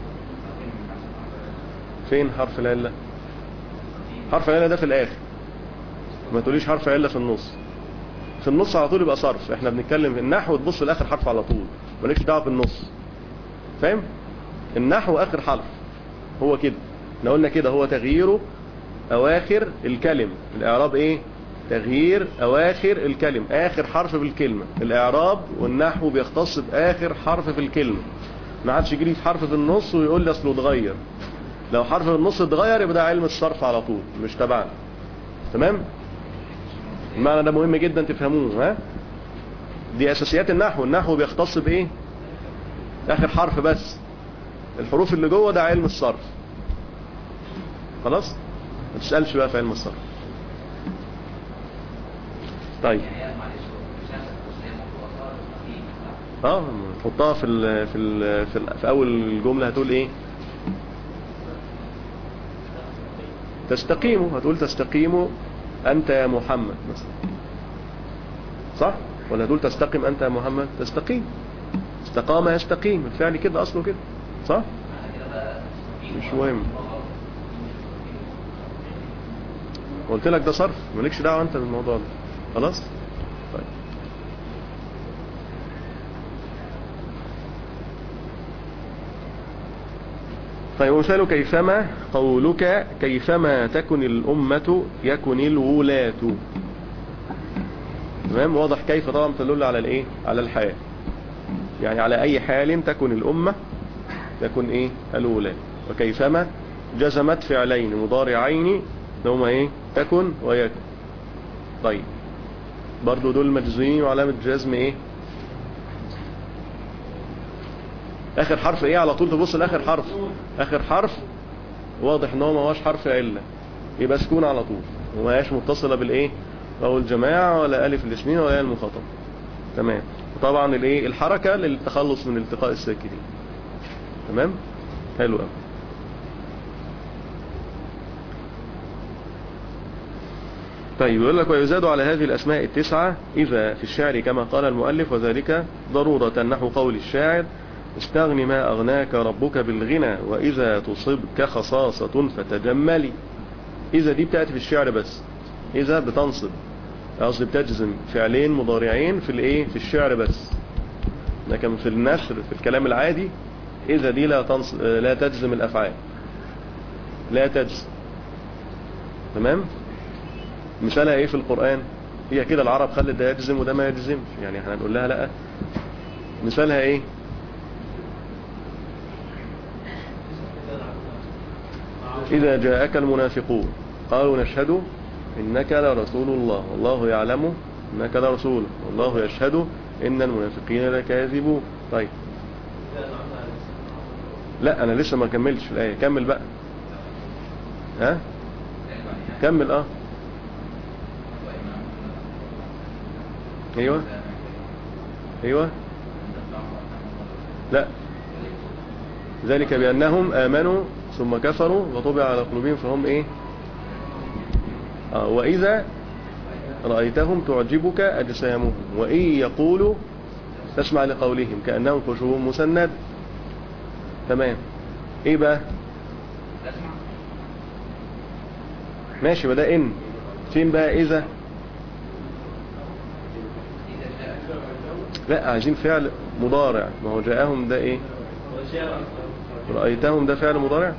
فين حرف العلة حرف العلة ده في الاخر ما تقوليش حرف علة في النص في النص على طول يبقى صرف احنا بنتكلم في النحو تبص لاخر حرف على طول مالكش دعوه بالنص فاهم النحو اخر حرف هو كده احنا قلنا كده هو تغييره اواخر الكلم الاعراب ايه تغيير اواخر الكلم اخر حرف بالكلمة الاعراب والنحو بيختص باخر حرف في الكلمة ما عادش يجي لي في حرف في النص ويقول لي اصله اتغير لو حرف في النص اتغير يبقى ده علم الصرف على طول مش تبعنا تمام المعنى ده مهم جدا تفهموه ها دي اساسيات النحو النحو بيختص بايه اخر حرف بس الحروف اللي جوه ده علم الصرف خلاص ما تسالش بقى في علم الصرف طيب اه حطها في ال في ال في, ال في اول الجمله هتقول ايه تستقيم هتقول تستقيم انت يا محمد مثلا صح ولا تقول تستقيم انت يا محمد تستقيم استقام يستقيم الفعل كده اصله كده صح مش مهم قلت لك ده صرف مالكش دعوه انت بالموضوع ده خلاص طيب طيب ومثال كيفما قولك كيفما تكن الأمة يكن الولاة تمام واضح كيف طبعا تدل على الايه على الحال يعني على اي حال تكن الأمة تكن ايه الولاة وكيفما جزمت فعلين مضارعين هما ايه تكن ويكن طيب برضو دول مجزومين وعلامة جزم ايه اخر حرف ايه على طول تبص لاخر حرف اخر حرف واضح ان هو ما هوش حرف عله يبقى سكون على طول وما هياش متصله بالايه او الجماعه ولا الف الاثنين ولا المخاطب تمام وطبعا الايه الحركه للتخلص من التقاء الساكنين تمام حلو قوي طيب يقول لك ويزاد على هذه الأسماء التسعة إذا في الشعر كما قال المؤلف وذلك ضرورة نحو قول الشاعر استغن ما أغناك ربك بالغنى وإذا تصبك خصاصة فتجملي إذا دي بتأتي في الشعر بس إذا بتنصب قصدي بتجزم فعلين مضارعين في الإيه في الشعر بس لكن في النثر في الكلام العادي إذا دي لا تنصب لا تجزم الأفعال لا تجزم تمام مثالها ايه في القرآن هي كده العرب خلت ده يجزم وده ما يجزمش يعني احنا هنقول لها لا مثالها ايه إذا جاءك المنافقون قالوا نشهد إنك لرسول الله والله يعلم إنك لرسول والله يشهد إن المنافقين لكاذبون طيب لا أنا لسه ما كملتش الآية كمل بقى ها كمل اه ايوه ايوه لا ذلك بأنهم آمنوا ثم كفروا وطبع على قلوبهم فهم ايه آه وإذا رأيتهم تعجبك أجسامهم وإن يقولوا تسمع لقولهم كأنهم خشوب مسند تمام ايه بقى ماشي بدأ إن فين بقى إذا لا عايزين فعل مضارع ما هو جاءهم ده ايه رأيتهم ده فعل مضارع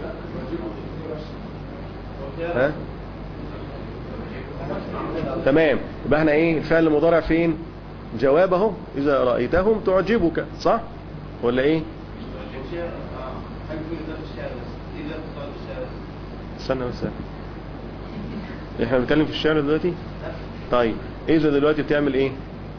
ها تمام يبقى احنا ايه الفعل المضارع فين جواب اهو اذا رأيتهم تعجبك صح ولا ايه استنى بس احنا بنتكلم في الشعر دلوقتي طيب اذا دلوقتي بتعمل ايه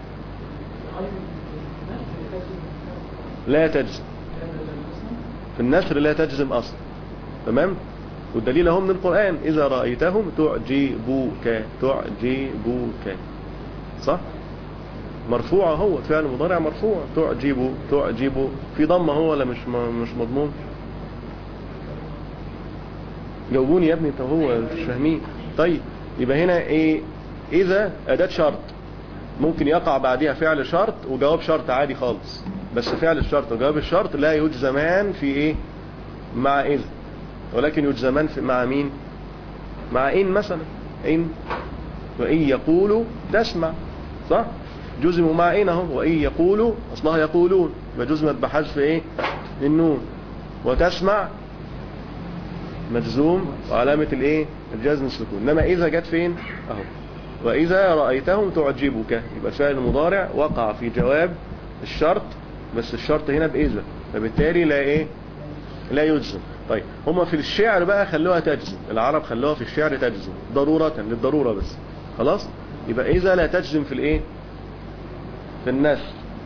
لا تجزم في النثر لا تجزم اصلا تمام والدليل اهو من القرآن اذا رأيتهم تعجبوك تعجبوك صح مرفوع هو فعل مضارع مرفوع تعجب تعجب في ضمه هو ولا مش مش مضمون جاوبوني يا ابني انت هو مش فاهمين طيب يبقى هنا ايه اذا اداة شرط ممكن يقع بعدها فعل شرط وجواب شرط عادي خالص بس فعل الشرط وجواب الشرط لا يجزمان في ايه مع اذا ولكن يجزمان في مع مين مع ان مثلا ان وان يقولوا تسمع صح جزموا مع ان اهو وان يقولوا اصلها يقولون وجزمت بحذف ايه النون وتسمع مجزوم وعلامة الايه الجزم السكون انما اذا جت فين اهو واذا رأيتهم تعجبك يبقى فعل المضارع وقع في جواب الشرط بس الشرط هنا باذا فبالتالي لا ايه لا يجزم طيب هما في الشعر بقى خلوها تجزم العرب خلوها في الشعر تجزم ضرورة للضرورة بس خلاص يبقى اذا لا تجزم في الايه في الناس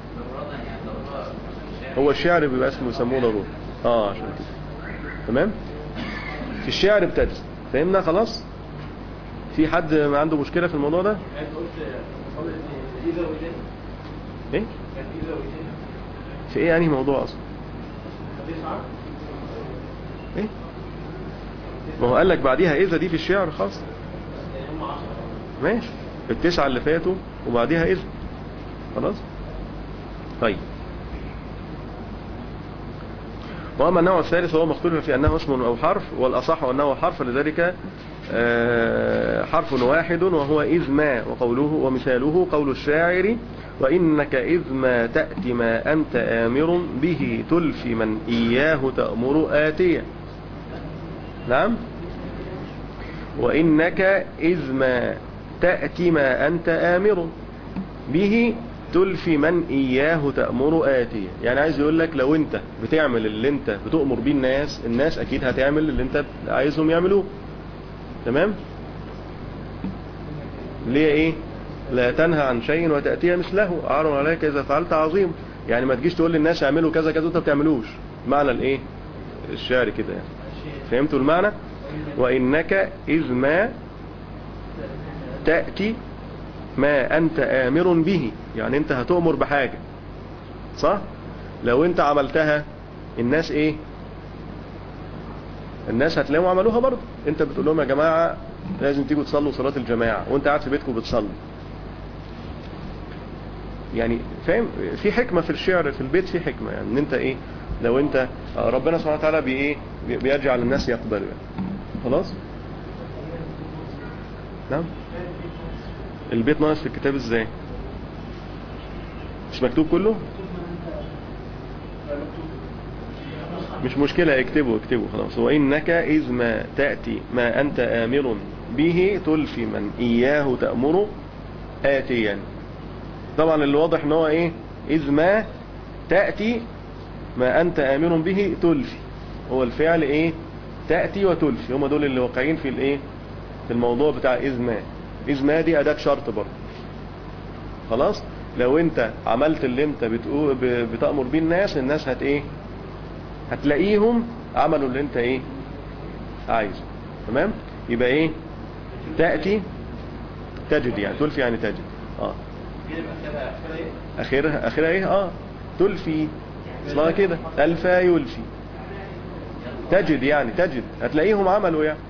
هو الشعر بيبقى اسمه يسموه ضرورة اه عشان كده تمام في الشعر بتجزم فهمنا خلاص في حد ما عنده مشكلة في الموضوع ده يعني قلت قبل إذا وإذا ايه كان إذا وجهها في ايه يعني موضوع اصلا تسعة ايه ما هو قال لك بعديها اذا دي في الشعر خاص يعني هم عشرة ماشي التسعة اللي فاتوا وبعديها اذا خلاص طيب وأما النوع الثالث هو مختلف في أنه اسم أو حرف والأصح أنه حرف لذلك آه، حرف واحد وهو إذ ما وقوله ومثاله قول الشاعر وإنك إذ ما تأتي ما أنت آمر به تلفي من إياه تأمر آتيا نعم وإنك إذ ما تأتي ما أنت آمر به تلفي من إياه تأمر آتيا يعني عايز يقول لك لو أنت بتعمل اللي أنت بتؤمر بيه الناس الناس أكيد هتعمل اللي أنت عايزهم يعملوه تمام ليه إيه لا تنهى عن شيء وتأتي مثله أعرض عليك إذا فعلت عظيم يعني ما تجيش تقول للناس اعملوا كذا كذا وانت بتعملوش معنى الايه الشعر كده يعني فهمتوا المعنى وإنك إذ ما تأتي ما أنت آمر به يعني أنت هتؤمر بحاجة صح لو أنت عملتها الناس إيه الناس هتلاقيهم عملوها برضه أنت بتقول لهم يا جماعة لازم تيجوا تصلوا صلاة الجماعة وأنت قاعد في بيتكم بتصلي يعني فاهم في حكمة في الشعر في البيت في حكمة يعني ان انت ايه لو انت آه، ربنا سبحانه وتعالى بي ايه بي- بيجعل الناس يقبلوا يعني خلاص نعم البيت ناقص في الكتاب ازاي مش مكتوب كله مش مشكلة اكتبه اكتبه خلاص وإنك إذ ما تأتي ما أنت آمر به تلفي من إياه تأمر آتيا طبعا اللي واضح ان هو ايه إذ ما تأتي ما أنت آمر به تلفي هو الفعل ايه تأتي وتلفي هم دول اللي واقعين في الايه في الموضوع بتاع إذ ما إذ ما دي أداة شرط برضه خلاص لو انت عملت اللي انت بتقول ب- بتأمر بيه الناس الناس هت ايه هتلاقيهم عملوا اللي انت ايه عايزه تمام يبقى ايه تأتي تجد يعني تلفي يعني تجد اه دي يبقى كده كده ايه؟ اخرها اخرها ايه اه تلفي اصلها كده الفا يلفي تجد يعني تجد هتلاقيهم عملوا يعني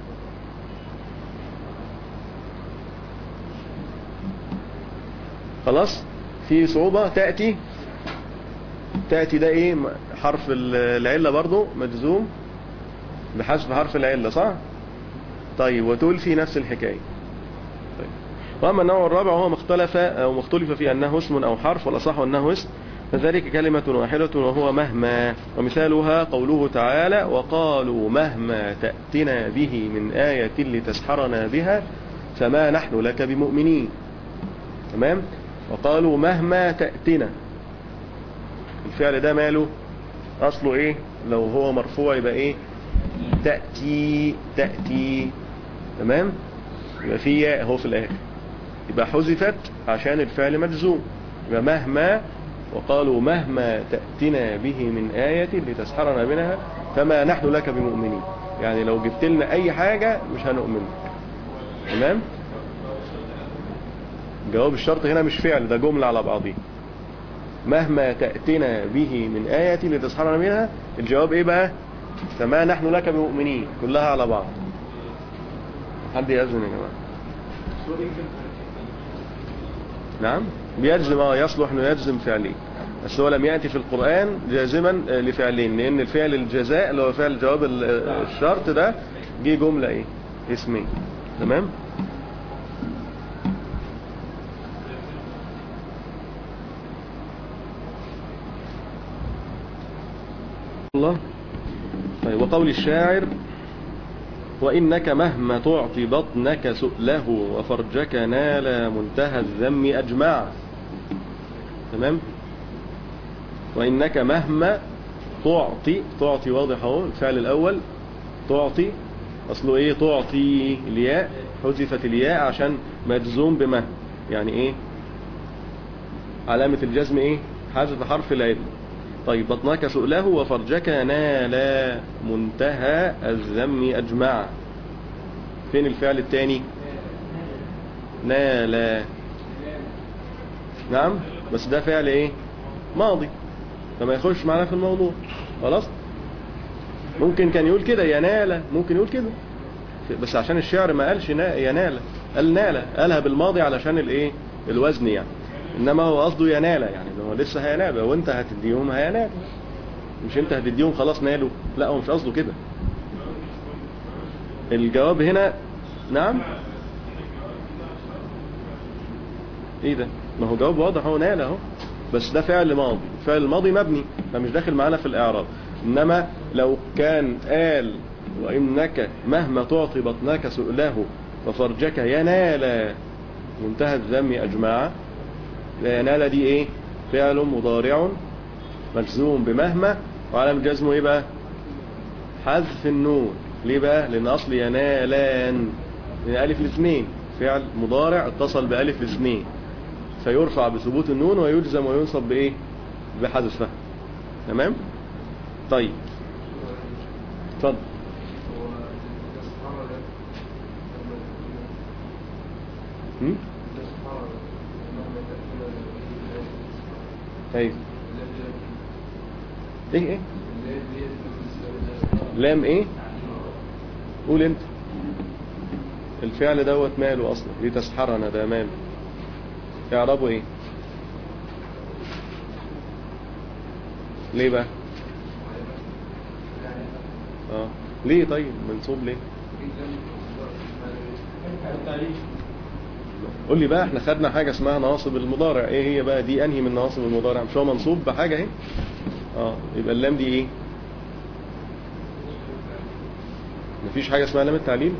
خلاص في صعوبة تأتي تأتي ده ايه م- حرف ال- العلة برضو مجزوم بحذف حرف العلة صح طيب وتلفي نفس الحكاية طيب. وأما النوع الرابع وهو مختلف أو مختلف في أنه اسم أو حرف والأصح أنه اسم فذلك كلمة واحدة وهو مهما ومثالها قوله تعالى وقالوا مهما تأتنا به من آية لتسحرنا بها فما نحن لك بمؤمنين تمام وقالوا مهما تأتنا الفعل ده ماله أصله إيه لو هو مرفوع يبقى إيه تأتي تأتي تمام يبقى في ياء اهو في الآخر يبقى حذفت عشان الفعل مجزوم يبقى مهما وقالوا مهما تأتنا به من آية لتسحرنا منها فما نحن لك بمؤمنين يعني لو جبت لنا أي حاجة مش هنؤمن لك. تمام جواب الشرط هنا مش فعل ده جملة على بعضها مهما تأتنا به من آية لتسحرنا منها الجواب ايه بقى فما نحن لك بمؤمنين كلها على بعض حد يأذن يا جماعة نعم بيجزم اه يصلح انه يجزم فعلين بس هو لم يأتي في القرآن جازما آه، لفعلين لأن الفعل الجزاء اللي هو فعل جواب ال- آه، الشرط ده جه جملة ايه اسمين تمام الله طيب وقول الشاعر وإنك مهما تعطي بطنك سؤله وفرجك نال منتهى الذم أجمع تمام وإنك مهما تعطي تعطي واضح اهو الفعل الأول تعطي أصله إيه تعطي الياء حذفت الياء عشان مجزوم بمهما يعني إيه علامة الجزم إيه حذف حرف العلم طيب بطنك سؤله وفرجك نال منتهى الذم أجمع فين الفعل الثاني نال نعم بس ده فعل ايه ماضي فما يخش معنا في الموضوع خلاص ممكن كان يقول كده ينال ممكن يقول كده بس عشان الشعر ما قالش نا- ينال قال نال قالها بالماضي علشان الايه الوزن يعني انما هو قصده ينال يعني ده هو لسه هينال لو انت هتديهم هينال مش انت هتديهم خلاص نالوا لا هو مش قصده كده الجواب هنا نعم ايه ده ما هو جواب واضح هو نال اهو بس ده فعل ماضي فعل الماضي مبني فمش داخل معانا في الاعراب انما لو كان قال وانك مهما تعطي بطنك سؤله وفرجك ينال منتهى الذم اجماع لا ينال دي ايه فعل مضارع مجزوم بمهما وعلم جزمه ايه بقى حذف النون ليه بقى لان اصل ينالان من الف الاثنين فعل مضارع اتصل بالف الاثنين فيرفع بثبوت النون ويجزم وينصب بايه بحذفها تمام طيب اتفضل هو الاستحارة ده هم؟ الاستحارة لما تأكل ايوه ايه ايه اللي هي لام ايه قول انت الفعل دوت ماله اصلا ليه تسحرنا ده ماله اعرابه ايه ليه بقى اه ليه طيب منصوب ليه قول لي بقى احنا خدنا حاجة اسمها نواصب المضارع ايه هي بقى دي انهي من نواصب المضارع مش هو منصوب بحاجة اهي اه يبقى اللام دي ايه مفيش حاجة اسمها لام التعليل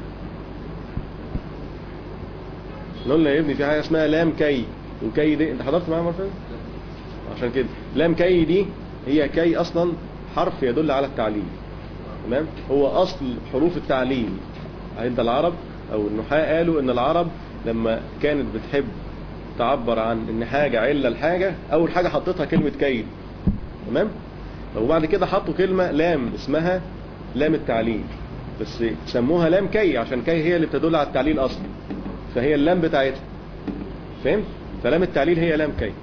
قلنا يا ابني في حاجة اسمها لام كي وكي دي انت حضرت معايا مرة فاتت؟ عشان كده لام كي دي هي كي اصلا حرف يدل على التعليل تمام هو اصل حروف التعليل عند العرب او النحاة قالوا ان العرب لما كانت بتحب تعبر عن ان حاجة علة الحاجة اول حاجة حطيتها كلمة كيد تمام وبعد كده حطوا كلمة لام اسمها لام التعليل بس سموها لام كي عشان كي هي اللي بتدل على التعليل اصلا فهي اللام بتاعتها فهمت فلام التعليل هي لام كي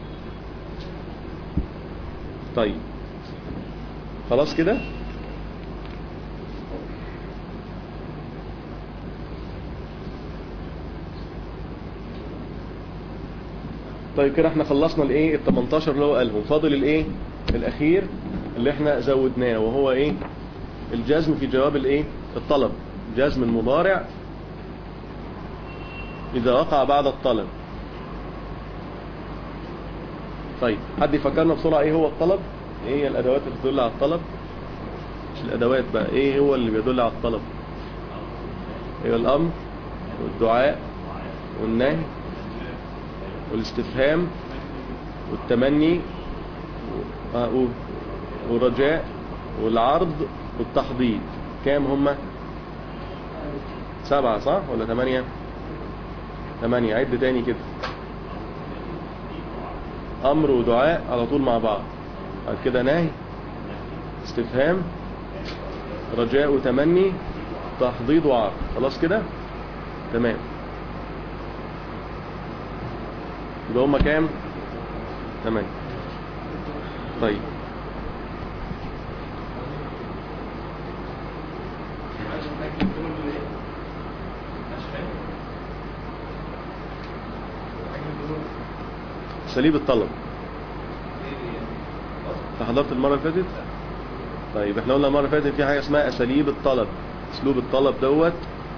طيب خلاص كده طيب كده احنا خلصنا الايه ال 18 اللي هو قالهم فاضل الايه الاخير اللي احنا زودناه وهو ايه الجزم في جواب الايه الطلب جزم المضارع اذا وقع بعد الطلب طيب حد يفكرنا بسرعة ايه هو الطلب ايه هي الادوات اللي بتدل على الطلب مش الادوات بقى ايه هو اللي بيدل على الطلب ايه الامر والدعاء والنهي والاستفهام والتمني و- آه، و- والرجاء والعرض والتحضيض كام هما سبعة صح ولا ثمانية ثمانية عد تاني كده أمر ودعاء على طول مع بعض بعد كده نهي استفهام رجاء وتمني تحضيض وعرض خلاص كده تمام يبقى هما كام تمام طيب سليب الطلب انت حضرت المرة اللي فاتت طيب احنا قلنا المرة اللي فاتت في حاجة اسمها اساليب الطلب اسلوب الطلب دوت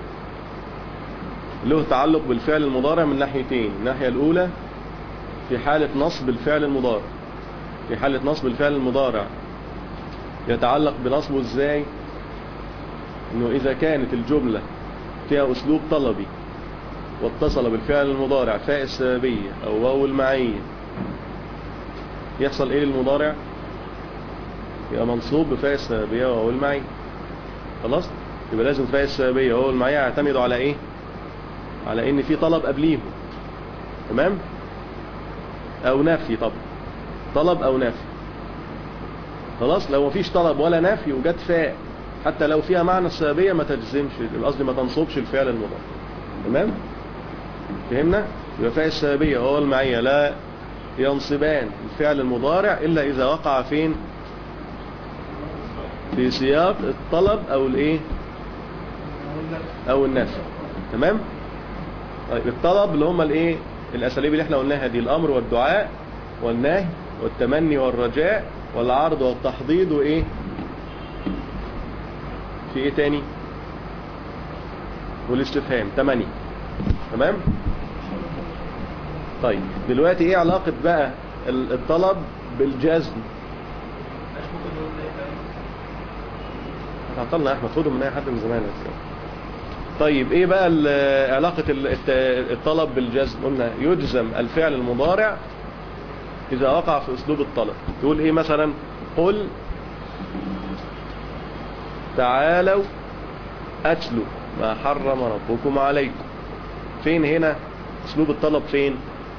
له تعلق بالفعل المضارع من ناحيتين الناحية الاولى في حالة نصب الفعل المضارع في حالة نصب الفعل المضارع يتعلق بنصبه ازاي انه اذا كانت الجملة فيها اسلوب طلبي واتصل بالفعل المضارع فاء السببية او واو المعية يحصل ايه للمضارع يبقى منصوب بفاء السببية وواو المعية خلاص يبقى لازم فاء السببية وواو المعية يعتمدوا على ايه على ان في طلب قبليهم تمام او نفي طب طلب او نفي خلاص لو مفيش طلب ولا نفي وجت فاء حتى لو فيها معنى السببية ما تجزمش قصدي ما تنصبش الفعل المضارع تمام فهمنا يبقى فاء السببية هو المعية لا ينصبان الفعل المضارع إلا إذا وقع فين في سياق الطلب أو الإيه أو النفي تمام طيب الطلب اللي هم الإيه الأساليب اللي احنا قلناها دي الأمر والدعاء والنهي والتمني والرجاء والعرض والتحضيض وإيه في إيه تاني والاستفهام تمانية تمام طيب دلوقتي ايه علاقة بقى ال- الطلب بالجزم مش ممكن نقول زي فاهم عطلنا احمد خده من اي حد من زمان بس. طيب ايه بقى ال- علاقة ال- الت- الطلب بالجزم قلنا يجزم الفعل المضارع اذا وقع في اسلوب الطلب تقول ايه مثلا قل تعالوا اتلوا ما حرم ربكم عليكم فين هنا اسلوب الطلب فين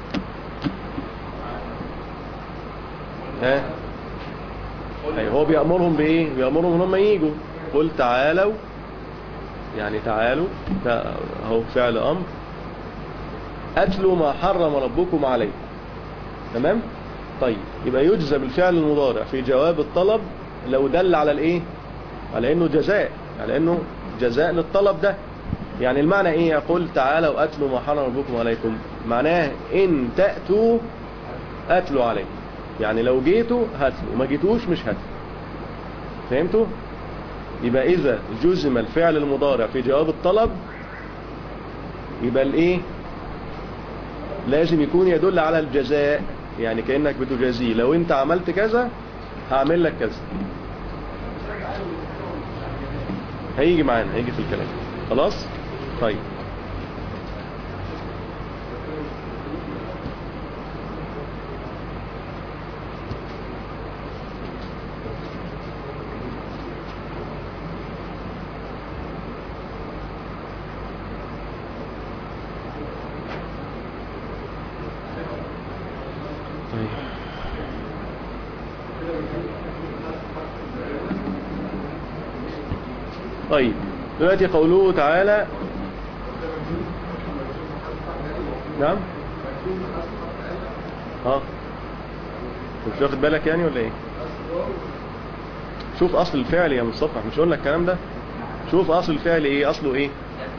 ها أي هو بيأمرهم بإيه بيأمرهم ان هم ييجوا قل تعالوا يعني تعالوا ده هو فعل أمر أتلوا ما حرم ربكم عليكم تمام طيب يبقى يجزم الفعل المضارع في جواب الطلب لو دل على الايه على انه جزاء على انه جزاء للطلب ده يعني المعنى ايه يقول تعالوا اتلوا ما حرم ربكم عليكم معناه ان تأتوا اتلوا عليكم يعني لو جيتوا هاتلوا وما جيتوش مش هاتلوا فهمتوا يبقى اذا جزم الفعل المضارع في جواب الطلب يبقى الايه لازم يكون يدل على الجزاء يعني كأنك بتجازيه لو انت عملت كذا هعمل لك كذا هيجي معانا هيجي في الكلام خلاص طيب طيب طيب دلوقتي قوله تعالى نعم اه مش واخد بالك يعني ولا ايه شوف اصل الفعل يا مصطفى مش قلنا الكلام ده شوف اصل الفعل ايه اصله ايه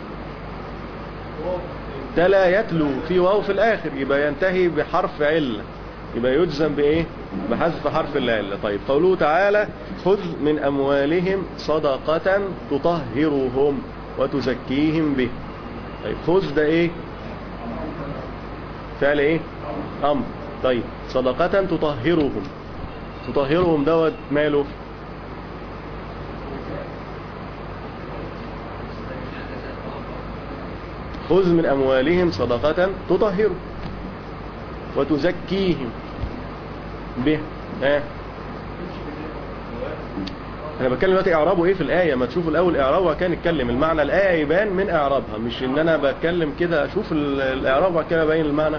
تلا يتلو في واو في الاخر يبقى ينتهي بحرف علة يبقى يجزم بايه بحذف حرف العلة طيب قوله تعالى خذ من اموالهم صدقة تطهرهم وتزكيهم به طيب خذ ده ايه فعل ايه امر طيب صدقة تطهرهم تطهرهم دوت ماله خذ من أموالهم صدقة تطهر وتزكيهم به ها انا بتكلم دلوقتي اعرابه ايه في الايه ما تشوفوا الاول اعرابه كان نتكلم المعنى الايه يبان من اعرابها مش ان انا بتكلم كده اشوف ال- الاعراب وبعد كده ابين المعنى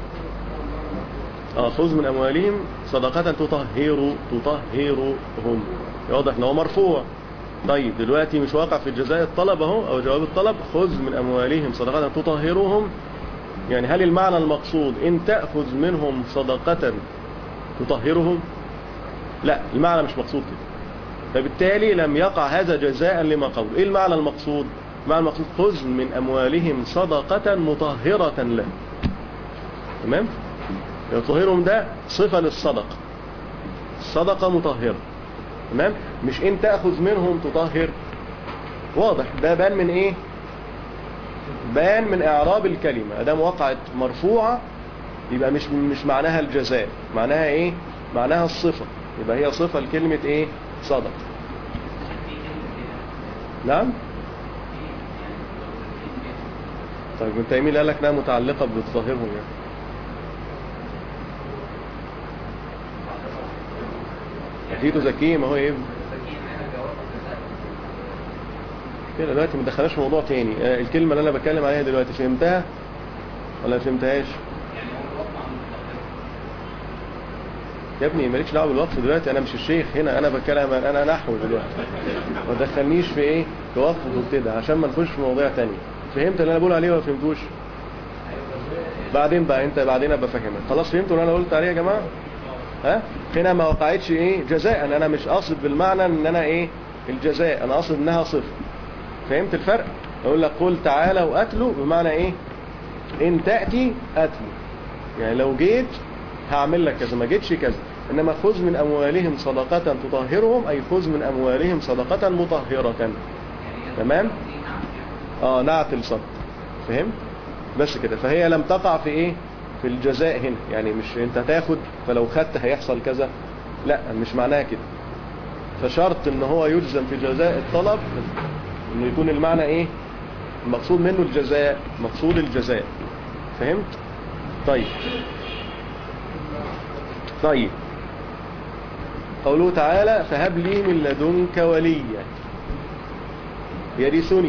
اه خذ من اموالهم صدقه تطهر تطهرهم واضح ان هو مرفوع طيب دلوقتي مش واقع في جزاء الطلب اهو او جواب الطلب خذ من اموالهم صدقه تطهرهم يعني هل المعنى المقصود ان تاخذ منهم صدقه تطهرهم لا المعنى مش مقصود كده فبالتالي لم يقع هذا جزاء لما قول ايه المعنى المقصود المعنى المقصود خذ من اموالهم صدقه مطهره لهم تمام يطهرهم ده صفه للصدقه الصدقه مطهره تمام مش ان تاخذ منهم تطهر واضح ده بان من ايه بان من اعراب الكلمه ادام وقعت مرفوعه يبقى مش مش معناها الجزاء معناها ايه معناها الصفه يبقى هي صفه لكلمه ايه صدق نعم طيب ابن تيميه قال لك انها متعلقه بتطهرهم يعني في تزكيهم اهو ايه كده دلوقتي ما دخلناش في موضوع تاني آه، الكلمه اللي انا بتكلم عليها دلوقتي فهمتها ولا ما فهمتهاش يا ابني مالكش دعوه بالوقف دلوقتي انا مش الشيخ هنا انا بتكلم انا نحو دلوقتي ما تدخلنيش في ايه في وقف وكده عشان ما نخش في مواضيع تانية فهمت اللي انا بقول عليه ولا فهمتوش بعدين بقى انت بعدين ابقى فاهمك خلاص فهمتوا اللي انا قلت عليه يا جماعه ها هنا ما وقعتش ايه جزاء انا مش قاصد بالمعنى ان انا ايه الجزاء انا قاصد انها صفه فهمت الفرق اقول لك قل تعالى واتلو بمعنى ايه ان تاتي اتلو يعني لو جيت هعمل لك كذا ما جيتش كذا انما خذ من اموالهم صدقه تطهرهم اي خذ من اموالهم صدقه مطهره تمام اه نعت الصدق فهمت بس كده فهي لم تقع في ايه في الجزاء هنا يعني مش انت تاخد فلو خدت هيحصل كذا لا مش معناها كده فشرط ان هو يلزم في جزاء الطلب انه يكون المعنى ايه المقصود منه الجزاء مقصود الجزاء فهمت طيب طيب قوله تعالى فهب لي من لدنك وليا يرثني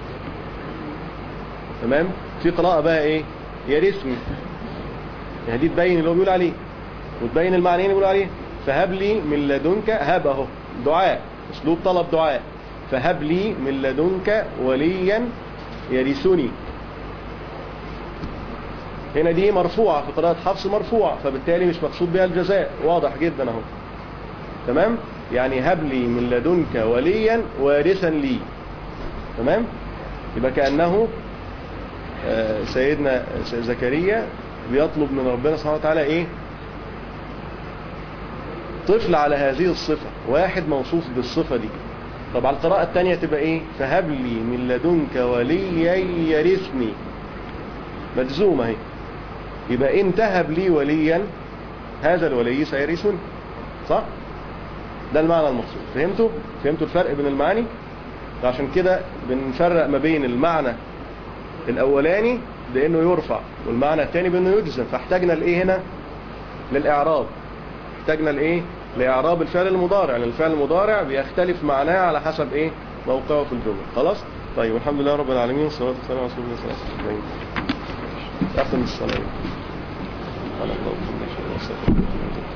تمام في قراءة بقى ايه يرثني يعني دي تبين اللي هو بيقول عليه وتبين المعنيين اللي بيقول عليه فهب لي من لدنك هب اهو دعاء اسلوب طلب دعاء فهب لي من لدنك وليا يرثني هنا دي مرفوعة في قراءة حفص مرفوعة فبالتالي مش مقصود بها الجزاء واضح جدا اهو تمام يعني هب لي من لدنك وليا وارثا لي تمام يبقى كأنه آه، سيدنا زكريا بيطلب من ربنا سبحانه وتعالى ايه طفل على هذه الصفة واحد موصوف بالصفة دي طب على القراءة التانية تبقى ايه فهب لي من لدنك وليا يرثني مجزومة اهي يبقى ان تهب لي وليا هذا الولي سيرثني صح ده المعنى المقصود فهمتوا فهمتوا الفرق بين المعاني عشان كده بنفرق ما بين المعنى الاولاني بانه يرفع والمعنى الثاني بانه يجزم فاحتاجنا لايه هنا للاعراب احتاجنا لايه لاعراب الفعل المضارع لان الفعل المضارع بيختلف معناه على حسب ايه موقعه في الجمله خلاص طيب والحمد لله رب العالمين والصلاه والسلام على رسول الله صلى الله عليه وسلم اقم الصلاه على الله وبحمده اشهد ان لا اله الا الله